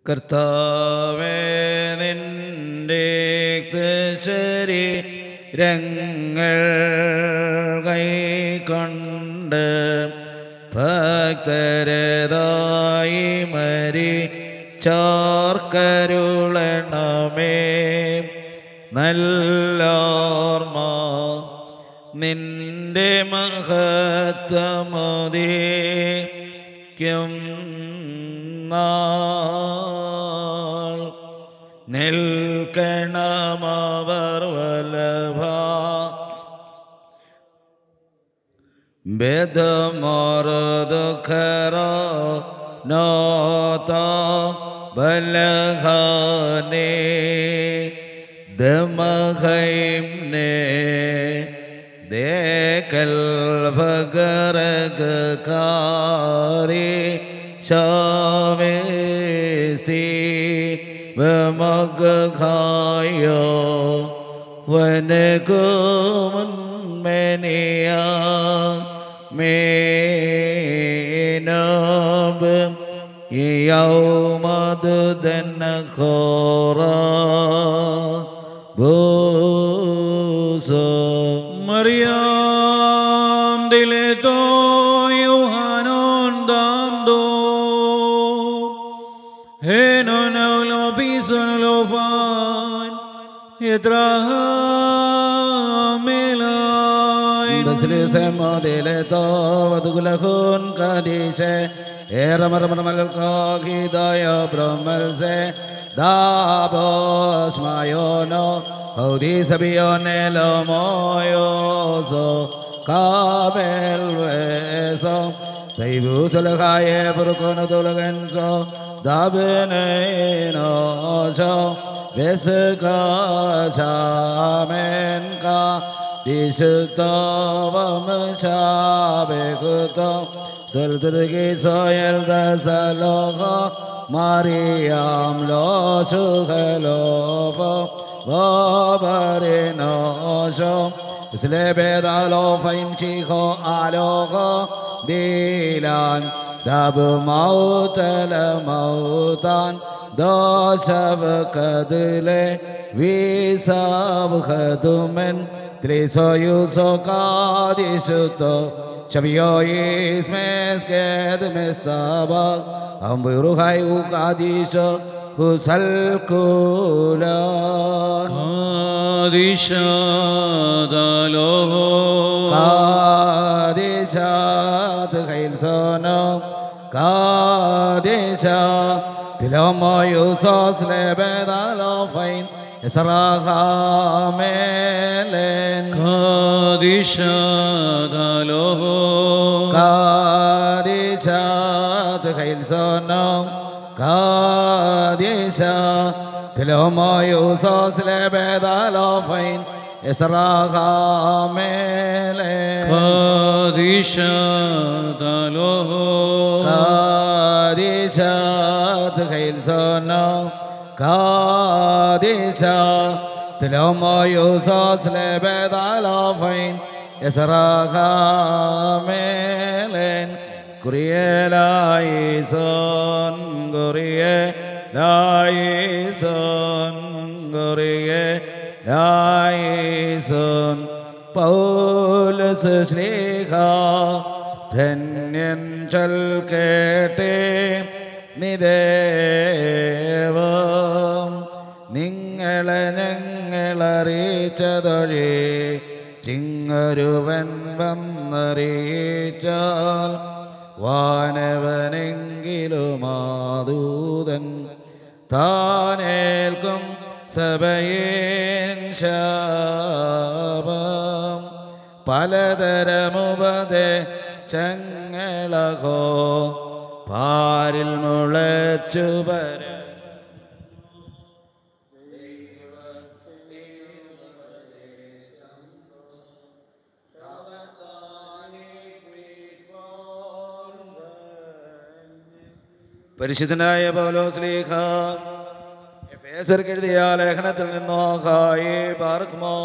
കർത്താവേ നിന്റെ ശരീരങ്ങൾ കൈക്കൊണ്ട് ഭക്തരതായി മരി ചാർക്കരുളണമേ നല്ലോർമ്മ നിന്റെ മഹത്വമുദീക്കും നാൾ നിൽക്കണമവർ വലഭ ബദമോർദുഖറ നോത ബലഹാനേ ദമഹൈംനെ ദേകൽ ഭഗരഗകാരി ശാവേസ്തി വമഗായോ വനകുമുന്മനിയ മേനബ് യൗമദുദന ഖോറ ബൂസോ Mariam dileto Yohanon dando Henon lo pison lo fan Yetrahamelay ബസ്ലിസമോദിലെത്തോ വധുകുലഹൂൻ കദീശെ ഏറമറമറമൽക്കാഹിദായ ബ്രഹ്മൽസെ ദാബോസ്മയോനോ ഹൗദി സബിയോനെലോ മോയോസോ കാബേൽ വേസോ ദൈവൂസലഹായെ പുറുക്കൊന തുലകൻസോ ദാബിനോശോ വെസുകാശാമേൻകാ ദിശുത്തോവമശാബെകുത്തോ സുൽതുർഗി സോയൽ ദസലോകോ മാറിയാം ലോശുഹലോപോ വോബറിനോശോ ഇസ്ലേബേദാലോ ഫൈം ചീഹോ ആലോകോ ദീലാൻ ദബ് മൗതല മൗതാൻ ദോശവ് കതിലെ വീസാവ് ഖദുമൻ ത്രിസോയുസോ കാദിശുത്തോ ശബിയോയിസ്മേസ് കേദ് മെസ്താബ അമ്പുറുഹായി ഉകാദിശോ ഹുസൽ കൂലാൻ Kadishadaloho കാദിശാത് ഖൈൽ സോനോ കാദിശ തിലോമോയുസോസ് ലെബേദാലോ ഫൈൻ ഇസ്രാഹാമേലൻ Kadishadaloho കാദിശാത് ഖൈൽ സോനോ കാദിശ തിലോമോയുസോസ് ലെബേദാലോ ഫൈൻ ഇസ്രാഹാമേലൻ Kadishadaloho കാദിശാത് ഖൈൽ സോനോ കാദിശ തിലോമോയുസോസ് ലെബേദാലോ ഫൈൻ യസറാഖാമേലൻ കുറിയലായിസോൻ കുറിയലായിസോൻ കുറിയലായിസോൻ പൗലസ് ശ്ലീഹ ധന്യൻ ചൊൽ കേട്ടേ നിദേവം നിങ്ങളെ ഞങ്ങളറിയിച്ചതൊഴി ചിങ്ങരുവൻ വന്നറിയിച്ചാൽ വാനവനെങ്കിലും ആദൂതൻ താനേൽക്കും സഭയേൻ ശാപം പലതരമുപദേ ചങ്ങളകോ പാരിൽ മുളച്ചു പര പരിശുദ്ധനായ പൗലോസ്ലീഖ എഫേസർക്ക് എഴുതിയ ലേഖനത്തിൽ നിന്നോ ഹായി പാർക്കുമോ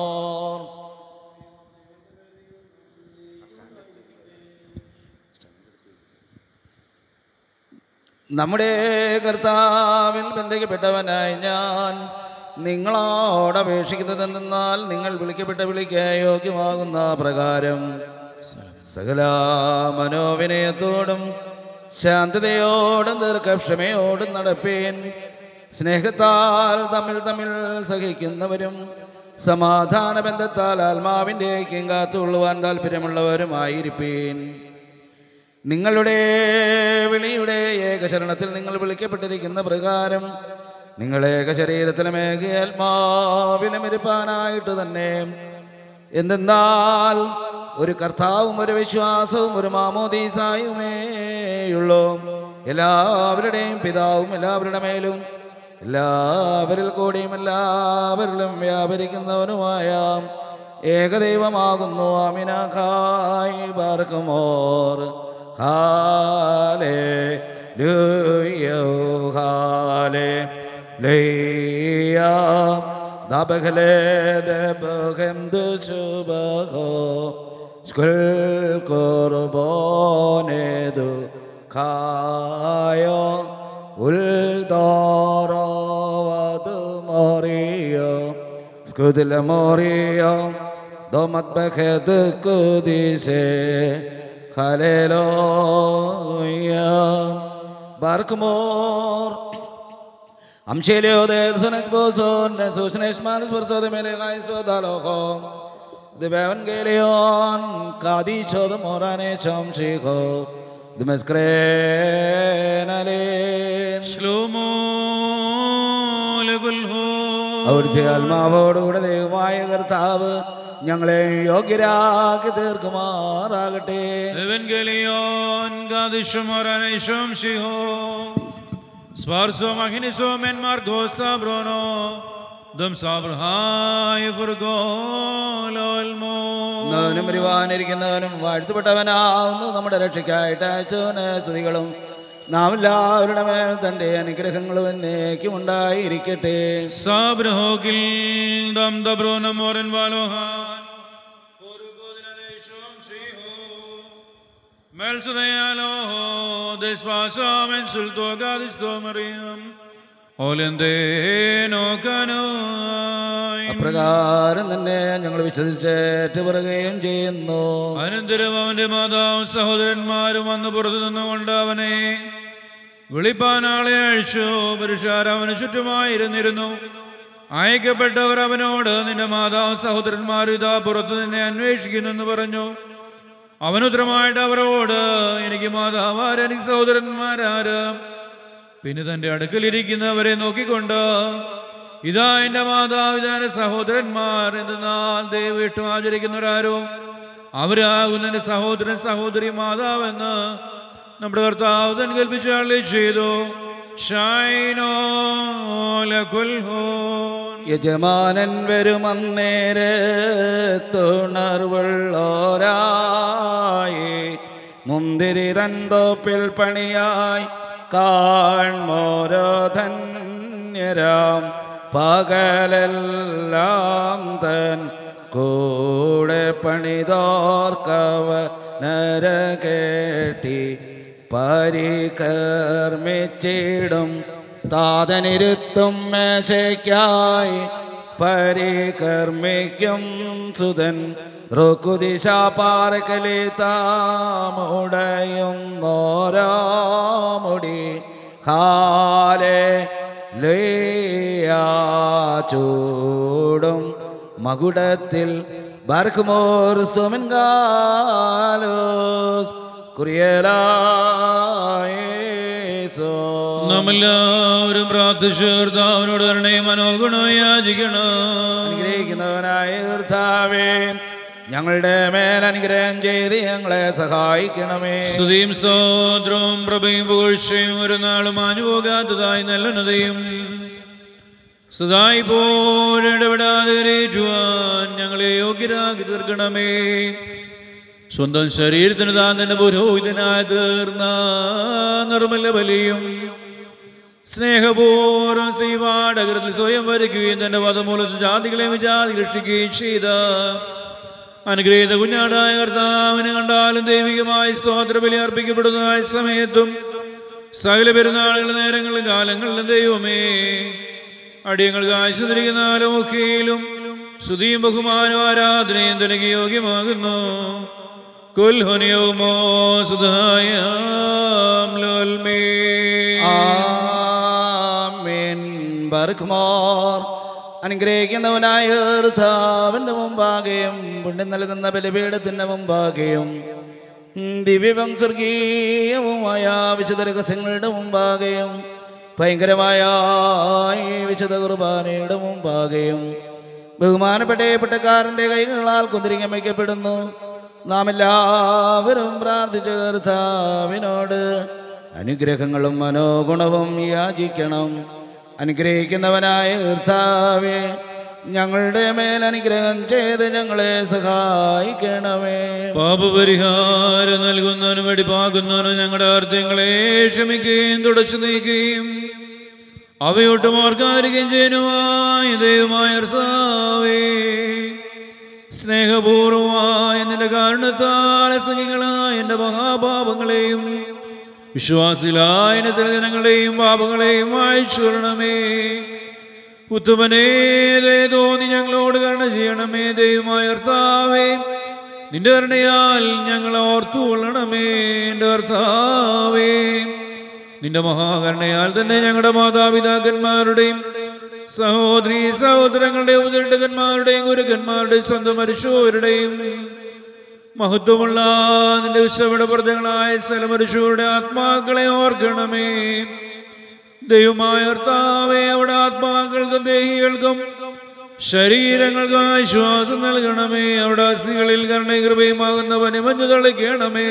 നമ്മുടെ കർത്താവിൽ ബന്ധിക്കപ്പെട്ടവനായി ഞാൻ നിങ്ങളോട് അപേക്ഷിക്കുന്നത് എന്തെന്നാൽ നിങ്ങൾ വിളിക്കപ്പെട്ട വിളിക്ക് യോഗ്യമാകുന്ന പ്രകാരം സകല മനോവിനയത്തോടും ശാന്തതയോടും ദീർഘക്ഷമയോടും നടപ്പേൻ സ്നേഹത്താൽ തമ്മിൽ തമ്മിൽ സഹിക്കുന്നവരും സമാധാന ബന്ധത്താൽ ആത്മാവിൻ്റെ ഐക്യം കാത്തുകൊള്ളുവാൻ താല്പര്യമുള്ളവരുമായിരിപ്പീൻ നിങ്ങളുടെ വിളിയുടെ ഏകശരണത്തിൽ നിങ്ങൾ വിളിക്കപ്പെട്ടിരിക്കുന്ന പ്രകാരം നിങ്ങൾ ഏക ശരീരത്തിലും ഏക ആത്മാവിലും ഇരുപ്പാനായിട്ട് തന്നെ എന്തെന്നാൽ ഒരു കർത്താവും ഒരു വിശ്വാസവും ഒരു മാമോദീസായുമേയുള്ളൂ എല്ലാവരുടെയും പിതാവും എല്ലാവരുടെ മേലും എല്ലാവരിൽ കൂടിയും എല്ലാവരിലും വ്യാപരിക്കുന്നവനുമായ ഏകദൈവമാകുന്നു അമിനാഖായി പാർക്കുമോർ ഹാലേ ലൂയോ ഹാലേ ലയ്യ ദബഖലെ ദബഖം ദുശുബഖോ സ്കുൽ കുർബോനെദു ഖായോ ഉൽദോറവദു മോറിയോ സ്കുദില മോറിയോ ദോമത് ബഖത് കുദിസെ ഹല്ലേലൂയ ബാർക്കുമോർ Amshelio del Sonek Boson, Susnesh Manus for Soda Melegai Sodaloho, the Evangelion, Kadisho, the Morane Chomshiko, the Mescrenalin. ശ്ലോമോ ലഗുൽഹോ അവിടുത്തെ ആത്മാവോടുകൂടെ ദൈവമായ കർത്താവ് ഞങ്ങളെ യോഗ്യരാക്കി തീർക്കുമാറാകട്ടെ Evangelion gadishum oranishum shiho Sparso machiniso men margo sabrono Dum sabrhai furgololmo ഇന്നവനും വരുവാനിരിക്കുന്നവനും വാഴ്ത്തപ്പെട്ടവനാവുന്നു നമ്മുടെ രക്ഷയ്ക്കായിട്ട് അയച്ചവന് സ്തുതികളും നാം എല്ലാവരുടെ മേൽ തൻ്റെ അനുഗ്രഹങ്ങളും എന്നേക്കും ഉണ്ടായിരിക്കട്ടെ Sabrhogil dam dabrono moren valohan Furgodinanishum shiho Melsudealo despasam en sulto gadisto mariam Olendeno canoi അപ്രകാരം തന്നെ ഞങ്ങൾ വിശ്വസിച്ചേറ്റ് പറയുകയും ചെയ്യുന്നു അനന്തരം അവന്റെ മാതാവും സഹോദരന്മാരും വന്ന് പുറത്തു നിന്നുകൊണ്ട് അവനെ വിളിപ്പാൻ ആളെ അഴിച്ചു പുരുഷാർ അവന് ചുറ്റുമായിരുന്നിരുന്നു അയക്കപ്പെട്ടവർ അവനോട് നിന്റെ മാതാവും സഹോദരന്മാരും ഇതാ പുറത്തു നിന്നെ അന്വേഷിക്കുന്നു എന്ന് പറഞ്ഞു അവനുത്തരമായിട്ട് അവരോട് എനിക്ക് മാതാവാര് എനിക്ക് സഹോദരന്മാരാര് പിന്നെ തന്റെ അടുക്കലിരിക്കുന്നവരെ നോക്കിക്കൊണ്ട് ഇതാ എന്റെ മാതാവ് ഇതാ എന്റെ സഹോദരന്മാർ എന്തെന്നാൽ ദൈവം ആചരിക്കുന്നവരാരോ അവരാകുന്ന എന്റെ സഹോദരൻ സഹോദരി മാതാവെന്ന് നമ്മുടെ കർത്താവ് തൻ കൽപ്പിച്ച ആളെ ചെയ്തു ഷൈനോ ലകുൽഹോൻ യജമാനൻ വരുമന്നേരെ തുണർവുള്ളോരായി മുന്തിരി തന്തോപ്പിൽ പണിയായി കാൺമോരോ ധന്യരാം പകലെല്ലാം തൻ കൂടെ പണിതോർക്കവ നരകേട്ടി പരികർമ്മിച്ചിടും താതനിരുത്തും മേശയ്ക്കായി പരികർമ്മിക്കും സുതൻ റുക്കുദിശ പാറക്കലി താമുടയും നോരാമുടി ഹാലേ ചൂടും മകുടത്തിൽ ബർക്കുമോർ സ്തുമൻ കാലോസ് കുറിയലായേസോ നമ്മെല്ലാവരും പ്രാർത്ഥിച്ചേർത്താവിനോട് വരണേ മനോഗുണോ യാചിക്കണം അനുഗ്രഹിക്കുന്നവനായ കർത്താവേ ഞങ്ങളുടെ മേൽ അനുഗ്രഹം ചെയ്ത് ഞങ്ങളെ സഹായിക്കണമേ സ്തുതിയും സ്തോത്രവും പ്രഭയും പുകഴ്ചയും ഒരു നാളും മാഞ്ഞുപോകാത്തതായി നല്ലനതയും സദായി പോരിടപെടാതെ കരയേറ്റുവാൻ ഞങ്ങളെ യോഗ്യരാക്കി തീർക്കണമേ സ്വന്തം ശരീരത്തിന് താൻ തന്നെ പുരോഹിതനായി തീർന്ന നിർമ്മല ബലിയും സ്നേഹപൂർവ്വം സ്ത്രീപാടകരത്തിൽ സ്വയം വരയ്ക്കുകയും തന്റെ വധമൂല ജാതികളെ വിജാതി രക്ഷിക്കുകയും ചെയ്ത അനുഗ്രഹീത കുഞ്ഞാടായ കർത്താവിനെ കണ്ടാലും ദൈവികമായി സ്തോത്ര ബലി അർപ്പിക്കപ്പെടുന്നതായ സമയത്തും സകല പെരുന്നാളുകളുടെ നേരങ്ങളിലും കാലങ്ങളിലും ദൈവമേ അടിയങ്ങൾക്ക് ആശ്വസിരിക്കുന്നാലും ഒക്കെയിലും സ്തുതിയും ബഹുമാനവും ആരാധനയും തനിക്ക് യോഗ്യമാകുന്നു കൊൽഹനിയോമോ സുധായാം ലോൽമേ ആമേൻ ബർഖ്മോർ അനുഗ്രഹിക്കുന്നവനായ കർത്താവിന്റെ മുമ്പാകെയും പുണ്യം നൽകുന്ന ബലിപീഠത്തിന്റെ മുമ്പാകെയും ഉം, ദിവ്യവും സ്വർഗീയവുമായ വിശുദ്ധ രഹസ്യങ്ങളുടെ മുമ്പാകെയും ഭയങ്കരമായ ഈ വിശുദ്ധ കുർബാനയുടെ മുമ്പാകെയും ബഹുമാനപ്പെട്ട പട്ടക്കാരൻ്റെ കൈകളാൽ കുതിരിങ്ങം വയ്ക്കപ്പെടുന്നു നാം എല്ലാവരും പ്രാർത്ഥിച്ച കർത്താവിനോട് അനുഗ്രഹങ്ങളും മനോഗുണവും യാചിക്കണം അനുഗ്രഹിക്കുന്നവനായ കർത്താവെ ഞങ്ങളുടെ മേൽ അനുഗ്രഹം ചെയ്ത് ഞങ്ങളെ സഹായിക്കണമേ പാപപരിഹാരം നൽകുന്നവനും വെടിപ്പാക്കുന്നവനും ഞങ്ങളുടെ അർത്ഥങ്ങളെ ക്ഷമിക്കുകയും തുടച്ചു നീക്കുകയും അവയൊട്ടും ഓർക്കാതിരിക്കുകയും ചെയ്യുവായ ദൈവമായ അർത്ഥാവേ സ്നേഹപൂർവമായ നിന്റെ കാരണത്താൽ സംഖ്യകളായ എൻ്റെ മഹാപാപങ്ങളെയും വിശ്വാസിലായ എൻ്റെ സഹജനങ്ങളെയും പാപങ്ങളെയും വായിച്ചു കൊള്ളണമേ ഉത്തമനേ ദയ തോന്നി ഞങ്ങളോട് കരുണ ചെയ്യണമേ ദൈവമായ കർത്താവേ നിന്റെ കരുണയാൽ ഞങ്ങളെ ഓർത്തു കൊള്ളണമേ എൻ്റെ കർത്താവേ നിന്റെ മഹാകരുണയാൽ തന്നെ ഞങ്ങളുടെ മാതാപിതാക്കന്മാരുടെയും സഹോദരി സഹോദരങ്ങളുടെയും ഉദരട്ടകന്മാരുടെയും ഗുരുക്കന്മാരുടെയും സ്വന്തം മരിച്ചവരുടെയും മഹത്വമുള്ള നിന്റെ വിശ്വയുടെ പ്രജകളായ സ്ഥലമരിച്ചവരുടെ ആത്മാക്കളെ ഓർക്കണമേ ദൈവമായ കർത്താവേ അവിടെ ആത്മാക്കൾക്കും ദേഹികൾക്കും ശരീരങ്ങൾക്ക് ആശ്വാസം നൽകണമേ അവിടെ അസ്ഥികളിൽ കരുണയും കൃപയുമാകുന്ന വനിമഞ്ഞു തളിക്കണമേ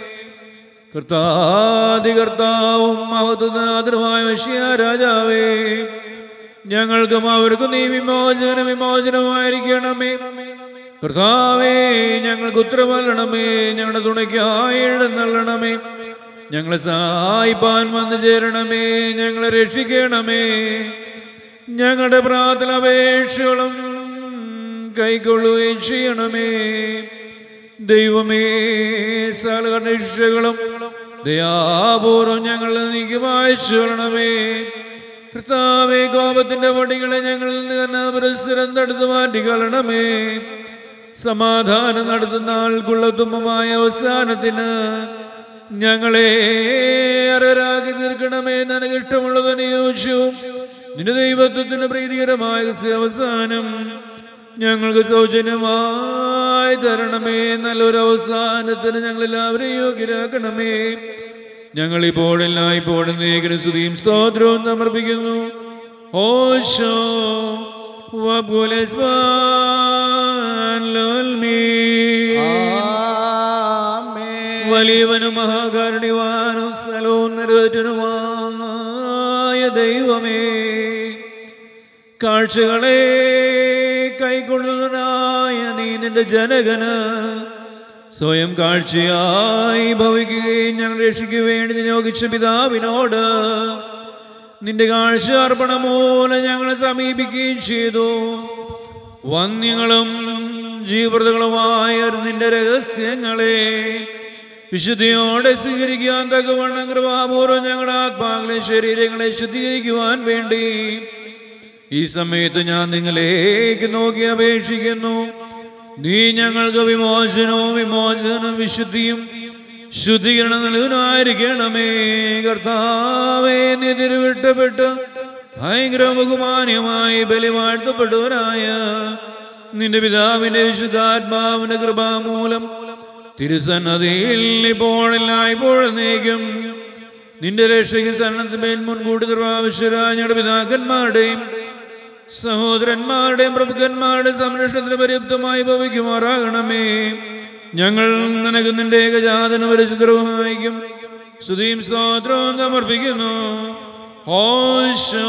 കർത്താതി കർത്താവും മഹത്വനാഥനുമായ വിഷയ രാജാവേ ഞങ്ങൾക്കും അവർക്കും നീ വിമോചന വിമോചനമായിരിക്കണമേ കർത്താവേ ഞങ്ങൾക്ക് ഉത്തരവല്ലണമേ ഞങ്ങളുടെ തുണയ്ക്കായി എഴുന്നള്ളണമേ ഞങ്ങളെ സഹായിപ്പാൻ വന്നു ചേരണമേ ഞങ്ങളെ രക്ഷിക്കണമേ ഞങ്ങളുടെ പ്രാർത്ഥന അപേക്ഷകളും കൈക്കൊള്ളുകയും ചെയ്യണമേ ദൈവമേ സകലകർണിക്ഷകളും ദയാപൂർവം ഞങ്ങൾ നീക്കി വായിച്ചു കൊള്ളണമേ കർത്താവേ കോപത്തിന്റെ പടികളെ ഞങ്ങളിൽ നിന്ന് പുരസ്സരം തടുത്തു മാറ്റിക്കളണമേ സമാധാനം നടത്തുന്ന ആൾക്കുള്ള തുമ്പമായ അവസാനത്തിന് ഞങ്ങളെ അറരാക്കി തീർക്കണമേ നിനക്ക് ഇഷ്ടമുള്ളത് നിയോജ്യവും നിന്റെ ദൈവത്വത്തിന് പ്രീതികരമായ അവസാനം ഞങ്ങൾക്ക് സൗജന്യമായി തരണമേ നല്ലൊരു അവസാനത്തിന് ഞങ്ങൾ എല്ലാവരെയും യോഗ്യരാക്കണമേ ഞങ്ങൾ ഇപ്പോഴെല്ലാം ഇപ്പോഴും നീക്കിന് സ്തുതിയും സ്തോത്രവും സമർപ്പിക്കുന്നു ഓശോ ആമേൻ വലിയവനും മഹാകാരുണ്യവാനും സ്ഥലവും നിറവേറ്റനുമായ ദൈവമേ കാഴ്ചകളെ കൈക്കൊള്ളുന്നതായ നീ നിന്റെ ജനകന് സ്വയം കാഴ്ചയായി ഭവിക്കുകയും ഞങ്ങൾ രക്ഷിക്കുക വേണ്ടി നിയോഗിച്ച പിതാവിനോട് നിന്റെ കാഴ്ച അർപ്പണം മൂലം ഞങ്ങളെ സമീപിക്കുകയും ചെയ്തു വന്യങ്ങളും ജീവൃതകളുമായ നിന്റെ രഹസ്യങ്ങളെ വിശുദ്ധിയോടെ സ്വീകരിക്കാൻ തക്കവണ്ണം കൃപാപൂർവ്വം ഞങ്ങളുടെ ആത്മാക്കളെ ശരീരങ്ങളെ ശുദ്ധീകരിക്കുവാൻ വേണ്ടി ഈ സമയത്ത് ഞാൻ നിങ്ങളേക്ക് നോക്കി അപേക്ഷിക്കുന്നു നീ ഞങ്ങൾക്ക് വിമോചനവും വിമോചനവും വിശുദ്ധിയും ശുദ്ധീകരണം നൽകുന്നതായിരിക്കണമേ കർത്താവേ നീ തിരുവിട്ടപ്പെട്ട് ഭയങ്കര ബഹുമാന്യമായി ബലി വാഴ്ത്തപ്പെട്ടവരായ നിന്റെ പിതാവിന്റെ വിശുദ്ധാത്മാവിന്റെ കൃപാമൂലം തിരുസന്നതിയിൽ ഇപ്പോഴില്ല ഇപ്പോഴെന്നേക്കും നിന്റെ രക്ഷയ്ക്ക് സന്നദ്ധമേൽ മുൻകൂട്ടി നിർവാവശ്യരായ ഞങ്ങളുടെ പിതാക്കന്മാരുടെയും സഹോദരന്മാരുടെയും പ്രഭുക്കന്മാരുടെയും സംരക്ഷണത്തിന് പര്യാപ്തമായി ഭവിക്കുമാറാകണമേ ഞങ്ങൾ നിനക്ക് നിന്റെ ഏകജാതന പരിശുദ്ധമായിരിക്കും സ്തുതിയും സ്തോത്രവും സമർപ്പിക്കുന്നു ഹോശോ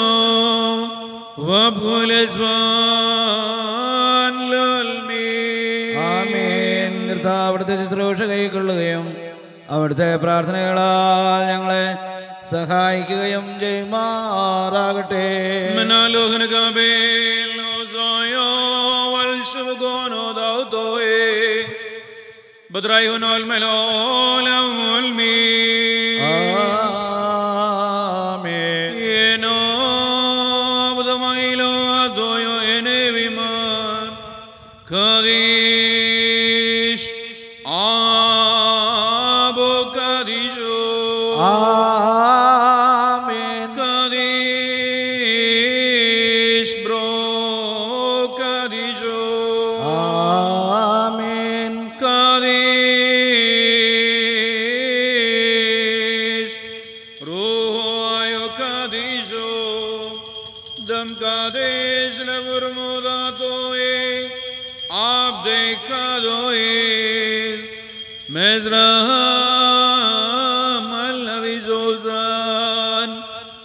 വബുലസ്വാൻ ലോൽമീ. ആമേൻ കർത്താവ് അവിടുത്തെ ശുശ്രൂഷ കൈക്കൊള്ളുകയും അവിടുത്തെ പ്രാർത്ഥനകളാൽ ഞങ്ങളെ സഹായിക്കുകയും ചെയ്യുമാറാകട്ടെ منالوهن قابل وزايا والشبقون وداوتوي بدرايهن والملول والمي Kadish Abu Kadishu ആമേൻ Kadish Bro Kadishu ആമേൻ Kadish Ruhayo Kadishu Dam Kadish Levurmudatoe Abde Kadoe Mezraham Al-Avizozan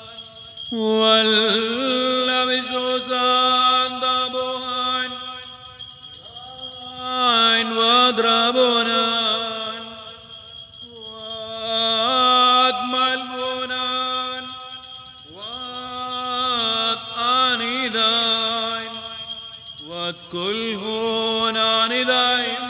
Wal-Avizozan Dabohan Ein Wadrabonan Wat Malbonan Wat Anidain Wat Kulhun Anidain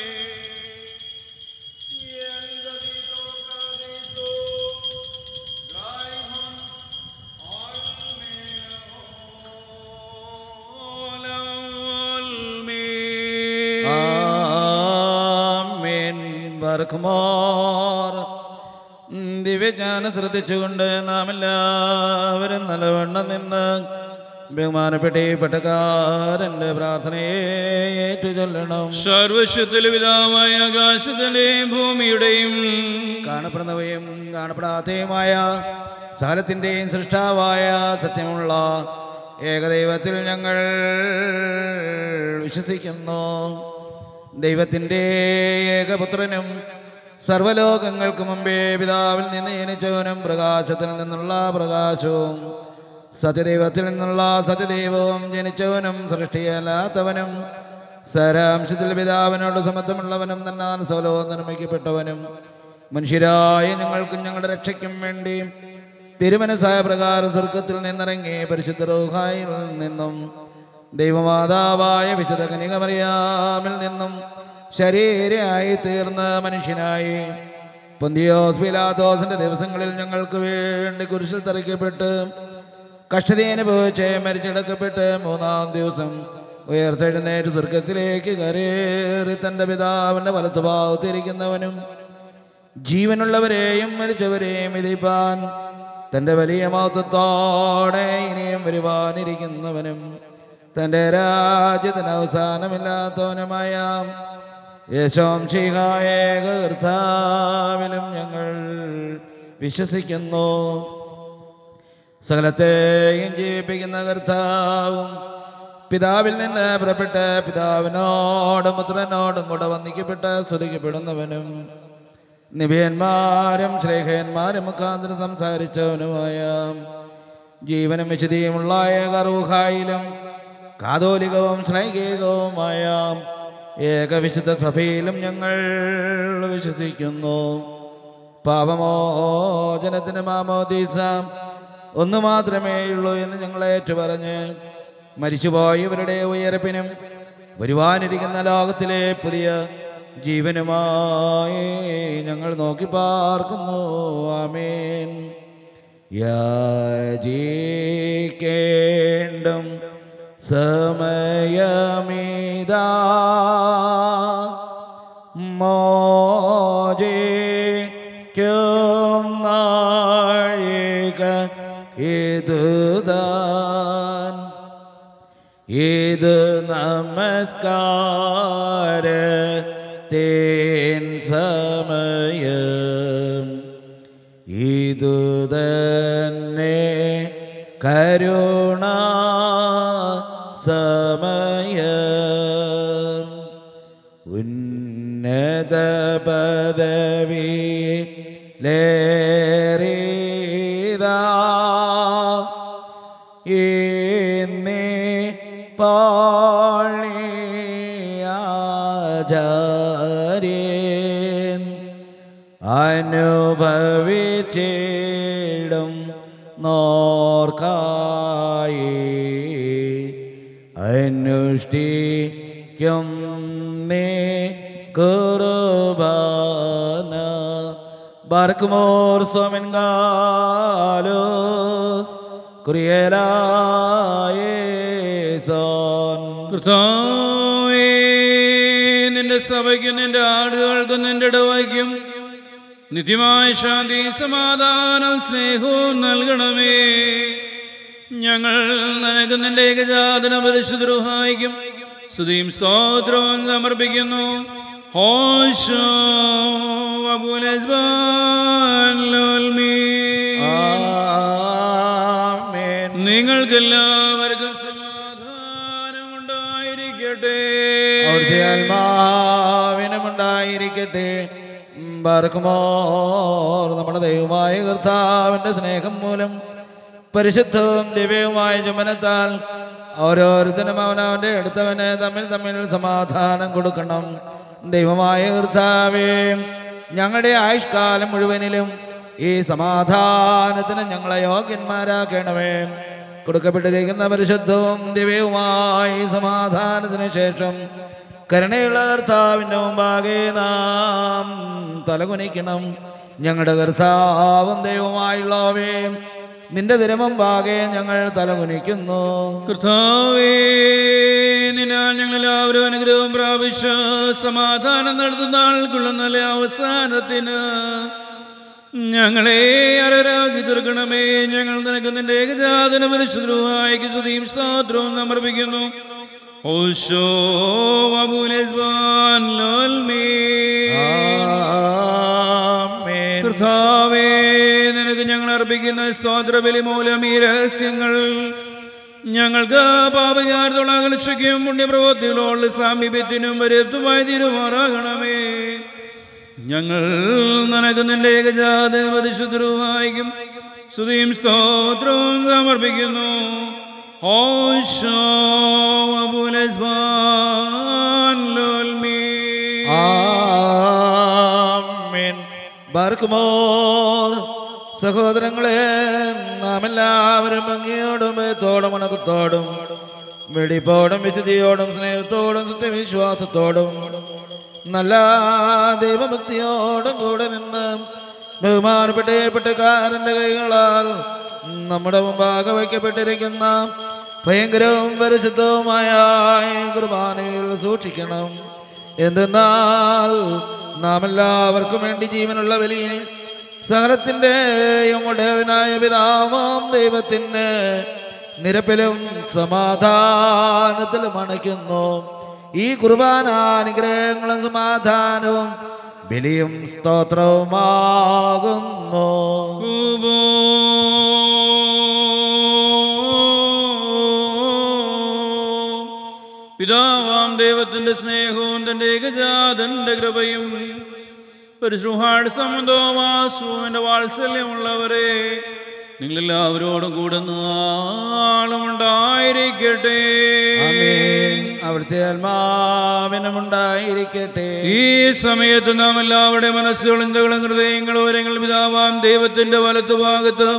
ആമേൻ ബർക്കുമോർ ദിവ്യജ്ഞാനം ശ്രദ്ധിച്ചുകൊണ്ട് നാം എല്ലാവരും നല്ലവണ്ണം നിന്ന് ബഹുമാനപ്പെട്ട ഈ പട്ടക്കാരൻ്റെ പ്രാർത്ഥനയെ ഏറ്റു ചൊല്ലണം സർവശത്തിലെ പിതാവായ ആകാശത്തിലെയും ഭൂമിയുടെയും കാണപ്പെടുന്നവയും കാണപ്പെടാത്തയുമായ സകലത്തിൻ്റെയും സൃഷ്ടാവായ സത്യമുള്ള ഏകദൈവത്തിൽ ഞങ്ങൾ വിശ്വസിക്കുന്നു ദൈവത്തിൻ്റെ ഏകപുത്രനും സർവലോകങ്ങൾക്ക് മുമ്പേ പിതാവിൽ നിന്ന് ജനിച്ചവനും പ്രകാശത്തിൽ നിന്നുള്ള പ്രകാശവും സത്യദൈവത്തിൽ നിന്നുള്ള സത്യദൈവവും ജനിച്ചവനും സൃഷ്ടിയല്ലാത്തവനും സാരാംശത്തിൽ പിതാവിനോട് സമത്വമുള്ളവനും തന്നാൽ സകലവും നിർമ്മിക്കപ്പെട്ടവനും മനുഷ്യരായ ഞങ്ങൾക്കും ഞങ്ങളുടെ രക്ഷയ്ക്കും വേണ്ടി തിരുമനസായ പ്രകാരം സ്വർഗത്തിൽ നിന്നിറങ്ങി പരിശുദ്ധ റൂഹായിൽ നിന്നും ദൈവമാതാവായ വിശുദ്ധ കനികമറിയാമിൽ നിന്നും ശരീരയായി തീർന്ന മനുഷ്യനായി പൊന്തിയോസ് പിലാത്തോസിന്റെ ദിവസങ്ങളിൽ ഞങ്ങൾക്ക് വേണ്ടി കുരിശിൽ തറയ്ക്കപ്പെട്ട് കഷ്ടതയനുഭവിച്ച് മരിച്ചടക്കപ്പെട്ട് മൂന്നാം ദിവസം ഉയർത്തെഴുന്നേറ്റ് സ്വർഗത്തിലേക്ക് കരേറി തൻ്റെ പിതാവിൻ്റെ വലത്തുഭാഗത്തിരിക്കുന്നവനും ജീവനുള്ളവരെയും മരിച്ചവരെയും വിധിപ്പാൻ തൻ്റെ വലിയ മഹത്വത്തോടെ ഇനിയും വരുവാനിരിക്കുന്നവനും തൻ്റെ രാജ്യത്തിന് അവസാനമില്ലാത്തവനുമായ യേശോം കർത്താവിലും ഞങ്ങൾ വിശ്വസിക്കുന്നു സകലത്തെയും ജീവിപ്പിക്കുന്ന കർത്താവും പിതാവിൽ നിന്ന് പുറപ്പെട്ട് പിതാവിനോടും പുത്രനോടും കൂടെ വന്ദിക്കപ്പെട്ട് സ്തുതിക്കപ്പെടുന്നവനും നിഭയന്മാരും ശ്രേഹയന്മാരും മുഖാന്തരം സംസാരിച്ചവനുമായ ജീവനും വിശുദ്ധിയുമുള്ള ഏകറൂഹായിലും കാതോലികവും ശ്ലൈകികവുമായ ഏകവിശുദ്ധ സഭയിലും ഞങ്ങൾ വിശ്വസിക്കുന്നു പാപമോചനത്തിന് മാമോദീസ ഒന്ന് മാത്രമേ ഉള്ളൂ എന്ന് ഞങ്ങൾ ഏറ്റുപറഞ്ഞ് മരിച്ചുപോയവരുടെ ഉയർപ്പിനും വരുവാനിരിക്കുന്ന ലോകത്തിലെ പുതിയ ജീവനുമായി ഞങ്ങൾ നോക്കി പാർക്കുന്നു ആമേൻ യാചിക്കേണ്ടും സമയമിതാ മോചിക്കും നാഴിക ഇതുതാൻ ഇത് നമസ്കാര തേൻ സമയം ഇതു തന്നെ കരുണ സമയം ഉന്നത പദവി ലേറിതാ എന്നേ പാളിയാചാര്യൻ അനുഭവിച്ചിടും നോർക്കായി അനുഷ്ഠിക്കും നീ കുർബാന ബാർക്കുമോർ സോമൻ ഗാലോസ് കുറിയലായേ സോൻ കർത്താവേ സഭയ്ക്കും നിന്റെ ആടുകൾക്കും നിന്റെ ഇടവയ്ക്കും നിത്യമായ ശാന്തി സമാധാനം സ്നേഹവും നൽകണമേ ഞങ്ങൾ നിനക്ക് നിന്റെ ഏകജാതന പരിശുദ്രഹായിക്കും സ്തുതിയും സ്തോത്രവും സമർപ്പിക്കുന്നു ഹോശോ അബുലസ്ബാൻ ലോൽമീൻ. ആമേൻ നിങ്ങൾക്കെല്ലാവർക്കും സമാധാനം ഉണ്ടായിരിക്കട്ടെ അവിടുത്തെ ആത്മാവിനുമുണ്ടായിരിക്കട്ടെ ബാർക്കുമോർ നമ്മുടെ ദൈവമായ കർത്താവിൻ്റെ സ്നേഹം മൂലം പരിശുദ്ധവും ദിവ്യവുമായ ചുമനത്താൽ ഓരോരുത്തരും അവനവൻ്റെ അടുത്തവന് തമ്മിൽ തമ്മിൽ സമാധാനം കൊടുക്കണം ദൈവമായ കർത്താവേ ഞങ്ങളുടെ ആയുഷ്കാലം മുഴുവനിലും ഈ സമാധാനത്തിന് ഞങ്ങളെ യോഗ്യന്മാരാക്കണമേ കൊടുക്കപ്പെട്ടിരിക്കുന്ന പരിശുദ്ധവും ദിവ്യവുമായ ഈ സമാധാനത്തിന് ശേഷം കരുണയുള്ള കർത്താവിൻ്റെ മുമ്പാകെ നാം തലകുനിക്കണം ഞങ്ങളുടെ കർത്താവും ദൈവമായുള്ളവേ നിന്റെ തിരുമുമ്പാകെ ഞങ്ങൾ തലകുനിക്കുന്നു കർത്താവേ നിന്നാൽ ഞങ്ങളെല്ലാവരും അനുഗ്രഹം പ്രാപിച്ച സമാധാനം നടത്തുന്ന ആൾക്കുള്ള നല്ല അവസാനത്തിന് ഞങ്ങളെ അരരാക്കി തീർക്കണമേ ഞങ്ങൾ നിനക്ക് നിന്റെ ഏകജാതന പരിശുദ്രവായിക്ക് സ്തുതിയും സ്തോത്രവും സമർപ്പിക്കുന്നു ഓശോ അബൂലസ്ബാൻ ലോൽമീ ആമേൻ. കർത്താവേ നിനക്ക് ഞങ്ങൾ അർപ്പിക്കുന്ന സ്തോത്രബലി മൂലം ഈ രഹസ്യങ്ങൾ ഞങ്ങൾക്ക് പാപചാരത്തോളം അകൽച്ചയ്ക്കും പുണ്യപ്രവൃത്തികളോടുള്ള സാമീപ്യത്തിനും വരുത്തുമായി തീരുമാറാകണമേ ഞങ്ങൾ നിനക്ക് നിന്റെ ഏകജാത പരിശുദ്ധരുവായിക്കും സ്തുതിയും സ്തോത്രവും സമർപ്പിക്കുന്നു ഓശോ അബുലസ്ബാൻ ലോൽമീ ആമേൻ. ബാർക്കുമോർ സഹോദരങ്ങളെ നാം എല്ലാവരും ഭംഗിയോടും ഭയത്തോടും ഉണക്കത്തോടും വെടിപ്പോടും വിശുദ്ധിയോടും സ്നേഹത്തോടും സത്യവിശ്വാസത്തോടും നല്ല ദൈവഭക്തിയോടും കൂടെ നിന്ന് ബഹുമാനപ്പെട്ട പെട്ടക്കാരൻ്റെ കൈകളാൽ നമ്മുടെ മുമ്പാകെ വയ്ക്കപ്പെട്ടിരിക്കുന്ന ഭയങ്കരവും പരിശുദ്ധവുമായ ഈ കുർബാനയിൽ സൂക്ഷിക്കണം എന്തെന്നാൽ നാം എല്ലാവർക്കും വേണ്ടി ജീവനുള്ള വലിയ സകലത്തിൻ്റെയും ഉടയവനായ പിതാവാം ദൈവത്തിന് നിരപ്പിലും സമാധാനത്തിലും അണയ്ക്കുന്നു ഈ കുർബാനാനുഗ്രഹങ്ങളും സമാധാനവും ബലിയും സ്തോത്രവുമാകുന്നു കുബോ പിതാവാം ദൈവത്തിന്റെ സ്നേഹവും തന്റെ ഏകജാതന്റെ കൃപയും പരിശുഹാട് സംബന്ധമാസുവിന്റെ വാത്സല്യമുള്ളവരെ നിങ്ങളെല്ലാവരോടും കൂടെ നാളും ഉണ്ടായിരിക്കട്ടെ ആമേൻ. അവിടുത്തെ ആത്മാവിനും ഉണ്ടായിരിക്കട്ടെ ഈ സമയത്ത് നാം എല്ലാവരുടെ മനസ്സുകളും ചിന്തകളും ഹൃദയങ്ങളും ഓരങ്ങൾ പിതാവാം ദൈവത്തിന്റെ വലത്തുഭാഗത്ത്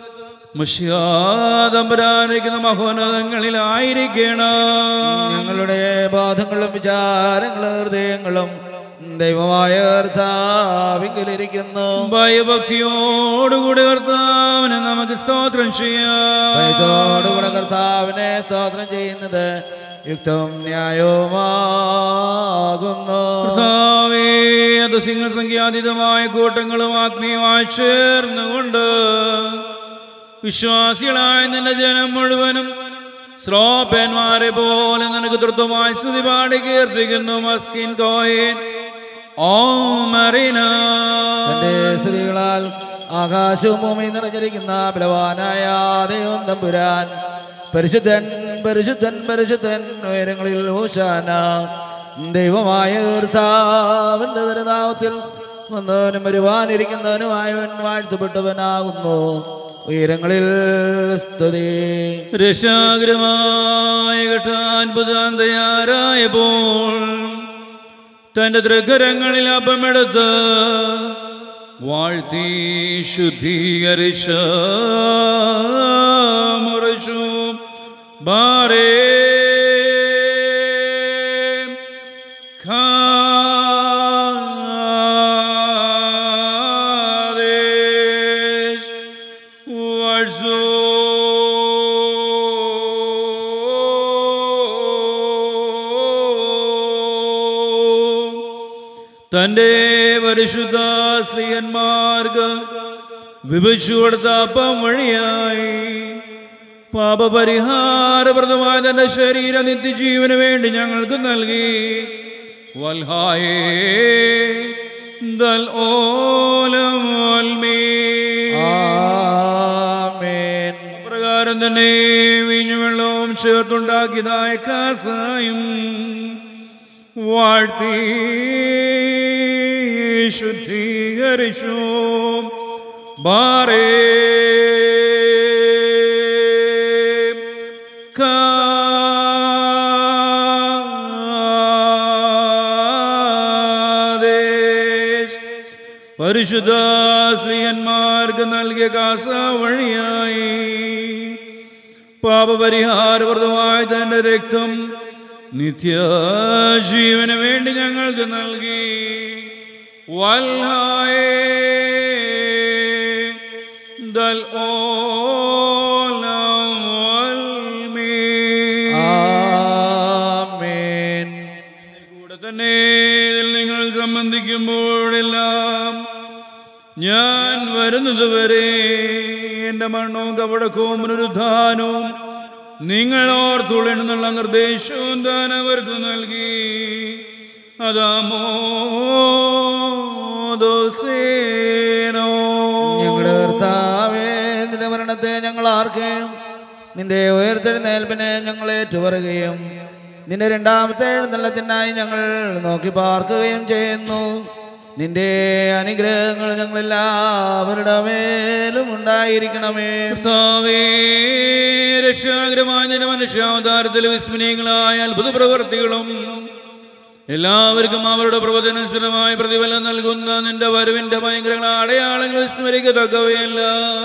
മുഷ്യാതമ്പരാനിക്കുന്ന മഹോന്നതങ്ങളിലായിരിക്കണം ഞങ്ങളുടെ ബോധങ്ങളും വിചാരങ്ങളും ഹൃദയങ്ങളും ദൈവമായ കർത്താവിങ്കലിരിക്കുന്നു ഭയഭക്തിയോടുകൂടി കർത്താവിനെ നമുക്ക് സ്തോത്രം ചെയ്യാം ഭയത്തോടുകൂടെ കർത്താവിനെ സ്തോത്രം ചെയ്യുന്നത് യുക്തവും ന്യായവുമാകുന്നു കർത്താവേ അത് സിംഹസംഖ്യാതീതമായ കൂട്ടങ്ങളും ആത്മീയമായി ചേർന്നുകൊണ്ട് വിശ്വാസികളായ നിന്റെ ജനം മുഴുവനും ശ്രോപ്പന്മാരെ പോലെ നിനക്ക് തൃത്വമായി സ്തുതി പാടി കീർത്തിക്കുന്നു മസ്കിൻ കോയൻ ഓ മറിന തന്റെ സ്ത്രീകളാൽ ആകാശവും ഭൂമിയും നിറഞ്ഞിരിക്കുന്ന ബലവാനായ ദൈവം തമ്പുരാൻ പരിശുദ്ധൻ പരിശുദ്ധൻ പരിശുദ്ധൻ ഉയരങ്ങളിൽ ഊശാന ദൈവമായ കർത്താവിന്റെ ദുരിതാവത്തിൽ വന്നവനും വരുവാനിരിക്കുന്നവനുമായവൻ വാഴ്ത്തപ്പെട്ടവനാകുന്നു ഉയരങ്ങളിൽ സ്തുതി രക്ഷാഗ്രമായ ഘട്ടാത്ഭുതാൻ തയ്യാറായപ്പോൾ തന്റെ തൃക്കരങ്ങളിൽ അപ്പമെടുത്ത് വാഴ്ത്തി ശുദ്ധീകരിച്ച മുറിച്ചു ബാരേ ഖാദേശ് വർഷോ തന്റെ പരിശുദ്ധ സ്ത്രീയന്മാർക്ക് വിഭജിച്ചു കൊടുത്ത അപ്പം വഴിയായി പാപപരിഹാരപ്രദമായ തന്റെ ശരീര നിത്യജീവന് വേണ്ടി ഞങ്ങൾക്ക് നൽകി വൽഹായേ ദൽ ഓലം വൽമീ. ആമേൻ പ്രകാരം തന്നെ വീഞ്ഞു വെള്ളവും ചേർത്തുണ്ടാക്കിയതായ കാസായും വാഴ്ത്തി ശുദ്ധീകരിച്ചു ബാറേ കാദേശ്. പരിശുദ്ധ സ്ത്രീയന്മാർക്ക് നൽകിയ കാസ വഴിയായി പാപപരിഹാരപ്രദമായ തന്റെ രക്തം നിത്യജീവന് വേണ്ടി ഞങ്ങൾക്ക് നൽകി വൽഹായേ ദൽ ഓലം വൽമീ. ആമേൻ കൂടെ തന്നെ ഇതിൽ നിങ്ങൾ സംബന്ധിക്കുമ്പോഴെല്ലാം ഞാൻ വരുന്നത് വരെ എന്റെ മണ്ണവും കപടക്കവും പുനരുദ്ധാനവും നിങ്ങൾ ഓർത്തുള്ളിനുള്ള നിർദ്ദേശവും താൻ അവർക്ക് നൽകി അതാമോദോസേനോ ഞങ്ങളുടെ കർത്താവേ നിന്റെ മരണത്തെ ഞങ്ങൾ ആർക്കുകയും നിന്റെ ഉയർത്തെഴുന്നേൽപ്പിനെ ഞങ്ങൾ ഏറ്റുപറയുകയും നിന്റെ രണ്ടാമത്തെ എഴുന്നള്ളത്തിനായി ഞങ്ങൾ നോക്കി പാർക്കുകയും ചെയ്യുന്നു നിന്റെ അനുഗ്രഹങ്ങൾ ഞങ്ങളെല്ലാവരുടെ മേലും ഉണ്ടായിരിക്കണമേ കർത്താവേ രക്ഷാഗ്രമായ നിന്റെ മനുഷ്യാവതാരത്തിൽ വിസ്മരണീയങ്ങളായ അത്ഭുത പ്രവർത്തികളും എല്ലാവർക്കും അവരുടെ പ്രവചനനുസരമായ പ്രതിഫലം നൽകുന്ന നിന്റെ വരവിന്റെ ഭയങ്കര അടയാളങ്ങൾ വിസ്മരിക്കത്തക്കവയല്ല